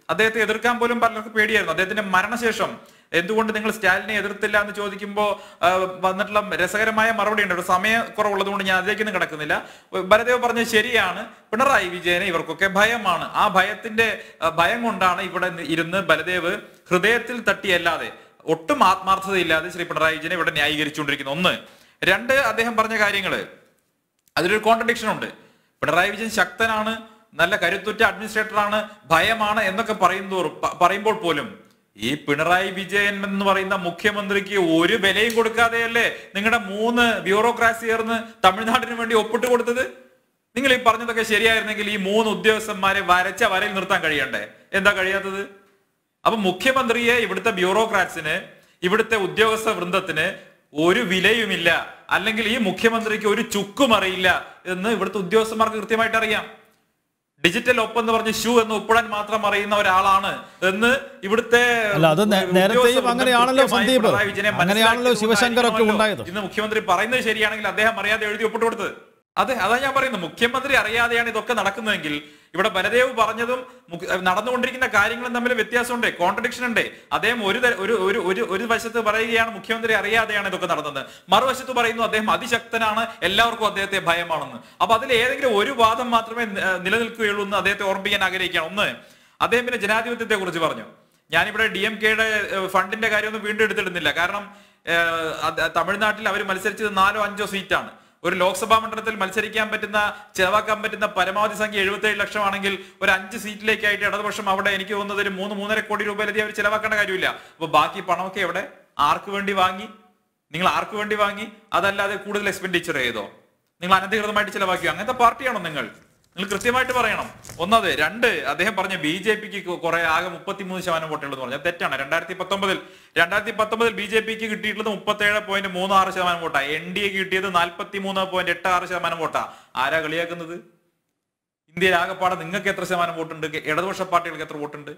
അദ്ദേഹത്തെ എതിർക്കാൻ പോലും പലർക്കും പേടിയായിരുന്നു അദ്ദേഹത്തിന്റെ മരണശേഷം എന്തുകൊണ്ട് നിങ്ങൾ സ്റ്റാലിനെ എതിർത്തില്ല എന്ന് ചോദിക്കുമ്പോൾ ആ, വന്നിട്ടുള്ള രസകരമായ മറുപടി ഉണ്ട് സമയക്കുറവുള്ളത് കൊണ്ട് ഞാൻ അതിലേക്കൊന്നും കിടക്കുന്നില്ല ബലദേവ് പറഞ്ഞത് ശരിയാണ് പിണറായി വിജയനെ ഇവർക്കൊക്കെ ഭയമാണ് ആ ഭയത്തിന്റെ ആ, ഭയം കൊണ്ടാണ് ഇവിടെ നി- ഇരുന്ന് ബലദേവ് ഹൃദയത്തിൽ തട്ടിയല്ലാതെ ഒട്ടും ആത്മാർത്ഥതയില്ലാതെ ശ്രീ പിണറായി വിജയനെ ഇവിടെ ന്യായീകരിച്ചുകൊണ്ടിരിക്കുന്നു ഒന്ന് രണ്ട് അദ്ദേഹം പറഞ്ഞ കാര്യങ്ങള് അതിലൊരു കോൺട്രഡിക്ഷൻ ഉണ്ട് പിണറായി വിജയൻ ശക്തനാണ് നല്ല കരുത്തുറ്റ അഡ്മിനിസ്ട്രേറ്ററാണ് ഭയമാണ് എന്നൊക്കെ പറയുന്നോർ പ- പറയുമ്പോൾ പോലും ഈ പിണറായി വിജയൻ എന്ന് പറയുന്ന മുഖ്യമന്ത്രിക്ക് ഒരു വിലയും കൊടുക്കാതെയല്ലേ നിങ്ങളുടെ മൂന്ന് ബ്യൂറോക്രാസി ചേർന്ന് തമിഴ്നാടിന് വേണ്ടി ഒപ്പിട്ട് കൊടുത്തത് നിങ്ങൾ ഈ പറഞ്ഞതൊക്കെ ശരിയായിരുന്നെങ്കിൽ ഈ മൂന്ന് ഉദ്യോഗസ്ഥന്മാരെ വരച്ച വരയിൽ നിർത്താൻ കഴിയണ്ടേ എന്താ കഴിയാത്തത് അപ്പൊ മുഖ്യമന്ത്രിയെ ഇവിടുത്തെ ബ്യൂറോക്രാറ്റ്സിന് ഇവിടുത്തെ ഉദ്യോഗസ്ഥ വൃന്ദത്തിന് ഒരു വിലയുമില്ല അല്ലെങ്കിൽ ഈ മുഖ്യമന്ത്രിക്ക് ഒരു ചുക്കും അറിയില്ല എന്ന് ഇവിടുത്തെ ഉദ്യോഗസ്ഥന്മാർക്ക് കൃത്യമായിട്ട് അറിയാം ഡിജിറ്റൽ ഒപ്പ് എന്ന് പറഞ്ഞ് ഷൂ എന്ന് ഒപ്പിടാൻ മാത്രം അറിയുന്ന ഒരാളാണ് എന്ന് ഇവിടുത്തെ അല്ല, അത് നേ- ഉദ്യോഗസ്ഥ നേരത്തെയും വൃന്ദം അങ്ങനെയാണല്ലോ കൃത്യമായി സന്ദീപ്. പിണറായി വിജയനെ അങ്ങനെയാണല്ലോ മനസ്സിലാക്കിയത് ശിവശങ്കറൊക്കെ കൊണ്ടായിരിക്കുമല്ലോ ഉണ്ടായത്. ഇന്ന് മുഖ്യമന്ത്രി പറയുന്നത് ശരിയാണെങ്കിൽ അദ്ദേഹം അറിയാതെ എഴുതി ഒപ്പിട്ട് കൊടുത്തത് അതെ അതാ ഞാൻ പറയുന്നത് മുഖ്യമന്ത്രി അറിയാതെയാണ് ഇതൊക്കെ നടക്കുന്നതെങ്കിൽ ഇവിടെ ബലദേവ് പറഞ്ഞതും മുഖ്യ- നടന്നുകൊണ്ടിരിക്കുന്ന കാര്യങ്ങളും തമ്മിൽ വ്യത്യാസമുണ്ട് കോൺട്രഡിക്ഷൻ ഉണ്ട് അദ്ദേഹം ഒരു തര- ഒരു ഒരു ഒരു ഒരു വശത്ത് പറയുകയാണ് മുഖ്യമന്ത്രി അറിയാതെയാണ് ഇതൊക്കെ നടന്നത് മറുവശത്ത് പറയുന്നു അദ്ദേഹം അതിശക്തനാണ് എല്ലാവർക്കും അദ്ദേഹത്തെ ഭയമാണെന്ന് അപ്പൊ അതിൽ ഏതെങ്കിലും ഒരു വാദം മാത്രമേ നി- നിലനിൽക്കുകയുള്ളൂ എന്ന് അദ്ദേഹത്തെ ഓർമ്മിക്കാൻ ആഗ്രഹിക്കുകയാണ് ഒന്ന് അദ്ദേഹം പിന്നെ ജനാധിപത്യത്തെ കുറിച്ച് പറഞ്ഞു ഞാനിവിടെ ഡി എം കെയുടെ ഫണ്ടിന്റെ കാര്യമൊന്നും വീണ്ടും എടുത്തിടുന്നില്ല കാരണം ഏഹ്, അത് തമിഴ്നാട്ടിൽ അവർ മത്സരിച്ചത് നാലോ അഞ്ചോ സീറ്റാണ് ഒരു ലോക്സഭാ മണ്ഡലത്തിൽ മത്സരിക്കാൻ പറ്റുന്ന ചെലവാക്കാൻ പറ്റുന്ന പരമാവധി സംഖ്യ എഴുപത്തേഴ് ലക്ഷമാണെങ്കിൽ ഒരു അഞ്ച് സീറ്റിലേക്കായിട്ട് ഇടതുപക്ഷം അവിടെ എനിക്ക് തോന്നുന്നത് ഒരു മൂന്ന് മൂന്നര കോടി രൂപയിലധികം അവർ ചെലവാക്കേണ്ട കാര്യമില്ല അപ്പൊ ബാക്കി പണമൊക്കെ എവിടെ ആർക്ക് വേണ്ടി വാങ്ങി നിങ്ങൾ ആർക്ക് വേണ്ടി വാങ്ങി അതല്ലാതെ കൂടുതൽ എക്സ്പെൻഡിച്ചർ ചെയ്തോ നിങ്ങൾ അനധികൃതമായിട്ട് ചെലവാക്കിയോ അങ്ങനത്തെ പാർട്ടിയാണോ നിങ്ങൾ നിങ്ങൾ കൃത്യമായിട്ട് പറയണം ഒന്നത് രണ്ട് അദ്ദേഹം പറഞ്ഞ ബി ജെ പിക്ക് കുറെ ആകെ മുപ്പത്തിമൂന്ന് ശതമാനം വോട്ടുകളെന്ന് പറഞ്ഞാൽ തെറ്റാണ് രണ്ടായിരത്തി പത്തൊമ്പതിൽ രണ്ടായിരത്തി പത്തൊമ്പതിൽ ബി ജെ പിക്ക് കിട്ടിയിട്ടുള്ളത് മുപ്പത്തേഴ് പോയിന്റ് മൂന്ന് ആറ് ശതമാനം വോട്ടാ എൻ ഡി എ കിട്ടിയത് നാൽപ്പത്തി മൂന്ന് പോയിന്റ് എട്ട് ആറ് ശതമാനം വോട്ടാ ആരാ കളിയാക്കുന്നത് ഇന്ത്യയിൽ ആകെപ്പാടെ നിങ്ങൾക്ക് എത്ര ശതമാനം വോട്ടുണ്ട് ഇടതുപക്ഷ പാർട്ടികൾക്ക് എത്ര വോട്ടുണ്ട്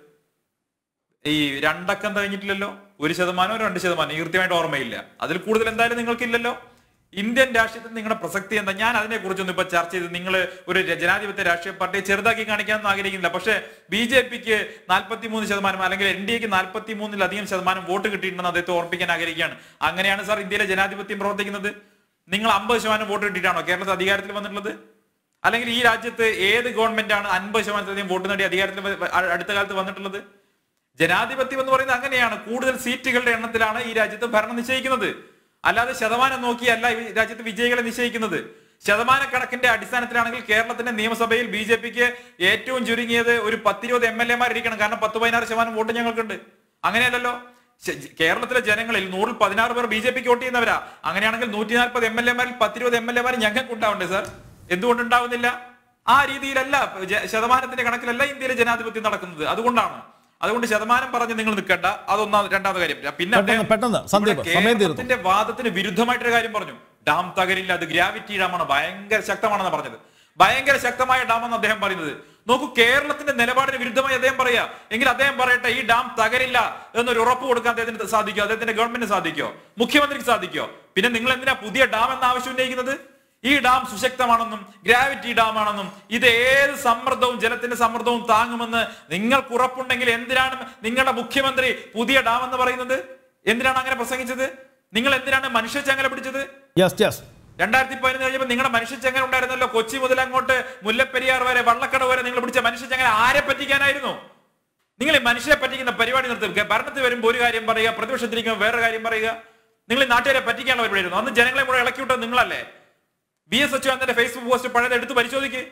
ഈ രണ്ടക്കം കഴിഞ്ഞിട്ടില്ലല്ലോ ഒരു ശതമാനമോ രണ്ട് ശതമാനം ഈ കൃത്യമായിട്ട് ഓർമ്മയില്ല അതിൽ കൂടുതൽ എന്തായാലും നിങ്ങൾക്കില്ലല്ലോ ഇന്ത്യൻ രാഷ്ട്രീയത്തിൽ നിങ്ങളുടെ പ്രസക്തി എന്താ ഞാൻ അതിനെ കുറിച്ചൊന്നും ഇപ്പൊ ചർച്ച ചെയ്ത് നിങ്ങൾ ഒരു ജനാധിപത്യ രാഷ്ട്രീയ പാർട്ടിയെ ചെറുതാക്കി കാണിക്കാനൊന്നും ആഗ്രഹിക്കുന്നില്ല പക്ഷേ ബി ജെ പിക്ക് നാൽപ്പത്തി മൂന്ന് ശതമാനം അല്ലെങ്കിൽ എൻ ഡി എക്ക് നാൽപ്പത്തി മൂന്നിലധികം ശതമാനം വോട്ട് കിട്ടിയിട്ടുണ്ടെന്ന് അദ്ദേഹത്തെ ഓർപ്പിക്കാൻ ആഗ്രഹിക്കുകയാണ് അങ്ങനെയാണ് സാർ ഇന്ത്യയിലെ ജനാധിപത്യം പ്രവർത്തിക്കുന്നത് നിങ്ങൾ അമ്പത് ശതമാനം വോട്ട് കിട്ടിയിട്ടാണോ കേരളത്തിൽ അധികാരത്തിൽ വന്നിട്ടുള്ളത് അല്ലെങ്കിൽ ഈ രാജ്യത്ത് ഏത് ഗവൺമെന്റാണ് അൻപത് ശതമാനത്തിലധികം വോട്ട് നേടി അധികാരത്തിൽ വ- വ- അടുത്ത കാലത്ത് വന്നിട്ടുള്ളത് ജനാധിപത്യം എന്ന് പറയുന്നത് അങ്ങനെയാണ് കൂടുതൽ സീറ്റുകളുടെ എണ്ണത്തിലാണ് ഈ രാജ്യത്ത് ഭരണം നിശ്ചയിക്കുന്നത് അല്ലാതെ ശതമാനം നോക്കിയല്ല ഈ രാജ്യത്ത് വിജയികളെ നിശ്ചയിക്കുന്നത് ശതമാനക്കണക്കിന്റെ അടിസ്ഥാനത്തിലാണെങ്കിൽ കേരളത്തിന്റെ നിയമസഭയിൽ ബി ജെ പിക്ക് ഏറ്റവും ചുരുങ്ങിയത് ഒരു പത്തിരുപത് എം എൽ എമാർ ഇരിക്കണം കാരണം പത്ത് പതിനാറ് ശതമാനം വോട്ട് ഞങ്ങൾക്കുണ്ട് അങ്ങനെയല്ലല്ലോ ശ- ജ- കേരളത്തിലെ ജനങ്ങളിൽ നൂറിൽ പതിനാറ് പേർ ബി ജെ പിക്ക് വോട്ട് ചെയ്യുന്നവരാ അങ്ങനെയാണെങ്കിൽ നൂറ്റി നാൽപ്പത് എം എൽ എമാരിൽ പത്തിരുപത് എം എൽ എമാർ ഞങ്ങൾക്ക് ഉണ്ടാവണ്ടേ സാർ എന്തുകൊണ്ട് ഉണ്ടാവുന്നില്ല ആ രീതിയിലല്ല ജ- ശതമാനത്തിന്റെ കണക്കിലല്ല ഇന്ത്യയിലെ ജനാധിപത്യം നടക്കുന്നത് അതുകൊണ്ടാണ് അതുകൊണ്ട് ശതമാനം പറഞ്ഞ് നിങ്ങൾ നിൽക്കണ്ട അതൊന്നാം രണ്ടാമത്തെ കാര്യം പിന്നെ പെട്ടെന്ന്, അദ്ദേഹം പെട്ടെന്ന്, സന്ദീപ്, ഇവിടെ സമയം തീർന്നു. കേരളത്തിന്റെ വാദത്തിന് വിരുദ്ധമായിട്ടൊരു കാര്യം പറഞ്ഞു ഡാം തകരില്ല അത് ഗ്രാവിറ്റി ഡാമാണ് ഭയങ്കര ശക്തമാണെന്ന് പറഞ്ഞത് ഭയങ്കര ശക്തമായ ഡാം എന്ന് അദ്ദേഹം പറയുന്നത് നോക്കൂ കേരളത്തിന്റെ നിലപാടിന് വിരുദ്ധമായി അദ്ദേഹം പറയാ എങ്കിൽ അദ്ദേഹം പറയട്ടെ ഈ ഡാം തകരില്ല എന്നൊരു ഉറപ്പ് കൊടുക്കാൻ അദ്ദേഹത്തിന് സാധിക്കോ അദ്ദേഹത്തിന്റെ ഗവൺമെന്റിന് സാധിക്കോ മുഖ്യമന്ത്രിക്ക് സാധിക്കോ പിന്നെ നിങ്ങൾ എന്തിനാ പുതിയ ഡാം എന്ന ആവശ്യം ഉന്നയിക്കുന്നത് ഈ ഡാം സുശക്തമാണെന്നും ഗ്രാവിറ്റി ഡാം ആണെന്നും ഇത് ഏത് സമ്മർദ്ദവും ജലത്തിന്റെ സമ്മർദ്ദവും താങ്ങുമെന്ന് നിങ്ങൾക്ക് ഉറപ്പുണ്ടെങ്കിൽ എന്തിനാണ് നിങ്ങളുടെ മുഖ്യമന്ത്രി പുതിയ ഡാം എന്ന് പറയുന്നത് എന്തിനാണ് അങ്ങനെ പ്രസംഗിച്ചത് നിങ്ങൾ എന്തിനാണ് മനുഷ്യച്ചങ്ങല പിടിച്ചത് യെസ് യെസ് രണ്ടായിരത്തി പതിനൊന്ന് കഴിഞ്ഞപ്പോൾ നിങ്ങളുടെ മനുഷ്യച്ചങ്ങല ഉണ്ടായിരുന്നല്ലോ കൊച്ചി മുതൽ അങ്ങോട്ട് മുല്ലപ്പെരിയാർ വരെ വള്ളക്കട വരെ നിങ്ങൾ പിടിച്ച മനുഷ്യച്ചങ്ങല ആരെ പറ്റിക്കാനായിരുന്നു നിങ്ങൾ ഈ മനുഷ്യരെ പറ്റിക്കുന്ന പരിപാടി നിർത്തുക ഭരണത്തിൽ വരുമ്പോൾ ഒരു കാര്യം പറയുക പ്രതിപക്ഷത്തിരിക്കുമ്പോൾ വേറെ കാര്യം പറയുക നിങ്ങൾ ഈ നാട്ടുകാരെ പറ്റിക്കാനുള്ള പരിപാടിയായിരുന്നു അന്ന് ജനങ്ങളെ കൂടെ ഇളക്കി വിട്ടത് നിങ്ങളല്ലേ ബി എസ് അച്യുതാനന്ദന്റെ ഫേസ്ബുക്ക് പോസ്റ്റ് പഴയത് എടുത്ത് പരിശോധിക്ക്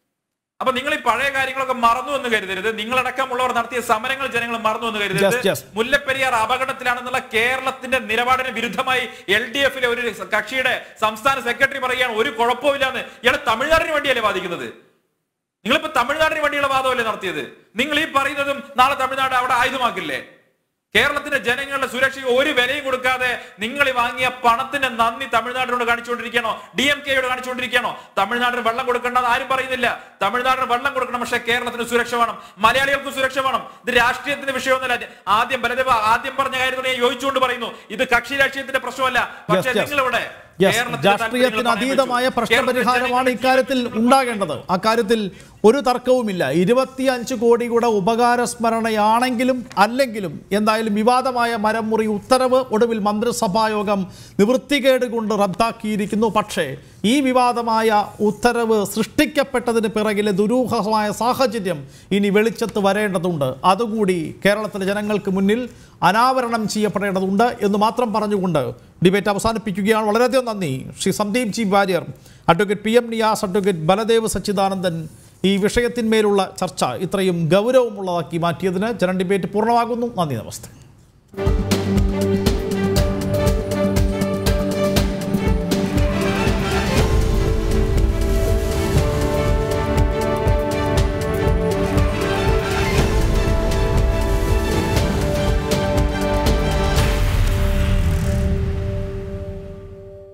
അപ്പൊ നിങ്ങൾ ഈ പഴയ കാര്യങ്ങളൊക്കെ മറന്നു എന്ന് കരുതരുത് നിങ്ങളടക്കമുള്ളവർ നടത്തിയ സമരങ്ങൾ ജനങ്ങൾ മറന്നു എന്ന് കരുതരുത് Yes, yes. മുല്ലപ്പെരിയാർ അപകടത്തിലാണെന്നുള്ള കേരളത്തിന്റെ നിലപാടിന് വിരുദ്ധമായി എൽ ഡി എഫിലെ ഒരു കക്ഷിയുടെ സംസ്ഥാന സെക്രട്ടറി പറയുകയാണ് ഒരു കുഴപ്പമില്ലാന്ന് ഇയാൾ തമിഴ്നാടിന് വേണ്ടിയല്ലേ വാദിക്കുന്നത് നിങ്ങളിപ്പോ തമിഴ്നാടിന് വേണ്ടിയുള്ള വാദമല്ലേ നടത്തിയത് നിങ്ങൾ ഈ പറയുന്നതും നാളെ തമിഴ്നാട് അവിടെ ആയുധമാക്കില്ലേ കേരളത്തിന്റെ ജനങ്ങളുടെ സുരക്ഷയ്ക്ക് ഒരു വിലയും കൊടുക്കാതെ നിങ്ങൾ ഈ വാങ്ങിയ പണത്തിന്റെ നന്ദി തമിഴ്നാടിനോട് കാണിച്ചുകൊണ്ടിരിക്കണോ ഡി എം കെയോട് കാണിച്ചുകൊണ്ടിരിക്കണോ തമിഴ്നാടിന് വെള്ളം കൊടുക്കേണ്ടെന്ന് ആരും പറയുന്നില്ല തമിഴ്നാടിന് വെള്ളം കൊടുക്കണം പക്ഷേ കേരളത്തിന് സുരക്ഷ വേണം മലയാളികൾക്ക് സുരക്ഷ വേണം ഇത് രാഷ്ട്രീയത്തിന്റെ വിഷയമൊന്നുമല്ല ആദ്യം ബലദേവ ആദ്യം പറഞ്ഞ കാര്യത്തോട് ഞാൻ യോജിച്ചുകൊണ്ട് പറയുന്നു ഇത് കക്ഷി രാഷ്ട്രീയത്തിന്റെ പ്രശ്നമല്ല പക്ഷേ Yes, yes. നിങ്ങൾ ഇവിടെ Yes, കേരളത്തിന്റെ രാഷ്ട്രീയത്തിന് താല്പര്യങ്ങൾ അതീതമായ പറയാൻ പറ്റൂ. പ്രശ്നപരിഹാരമാണ് കേരളത്തിലെ ഇക്കാര്യത്തിൽ ഉണ്ടാകേണ്ടത് അക്കാര്യത്തിൽ ഒരു തർക്കവുമില്ല ഇരുപത്തിയഞ്ച് കോടി കൂടെ ഉപകാരസ്മരണയാണെങ്കിലും അല്ലെങ്കിലും എന്തായാലും വിവാദമായ മരം മുറി ഉത്തരവ് ഒടുവിൽ മന്ത്രിസഭായോഗം നിവൃത്തികേട് കൊണ്ട് റദ്ദാക്കിയിരിക്കുന്നു പക്ഷേ ഈ വിവാദമായ ഉത്തരവ് സൃഷ്ടിക്കപ്പെട്ടതിന് പിറകിലെ ദുരൂഹമായ സാഹചര്യം ഇനി വെളിച്ചത്ത് വരേണ്ടതുണ്ട് അതുകൂടി കേരളത്തിലെ ജനങ്ങൾക്ക് മുന്നിൽ അനാവരണം ചെയ്യപ്പെടേണ്ടതുണ്ട് എന്ന് മാത്രം പറഞ്ഞുകൊണ്ട് ഡിബേറ്റ് അവസാനിപ്പിക്കുകയാണ് വളരെയധികം നന്ദി Shri Sandeep G Warrier advocate P M Niyas advocate Baladev Sachidanandan ഈ വിഷയത്തിന്മേലുള്ള ചർച്ച ഇത്രയും ഗൗരവമുള്ളതാക്കി മാറ്റിയതിന് ജനൻ ഡിബേറ്റ് പൂർണ്ണമാകുന്നു നന്ദി നമസ്തേ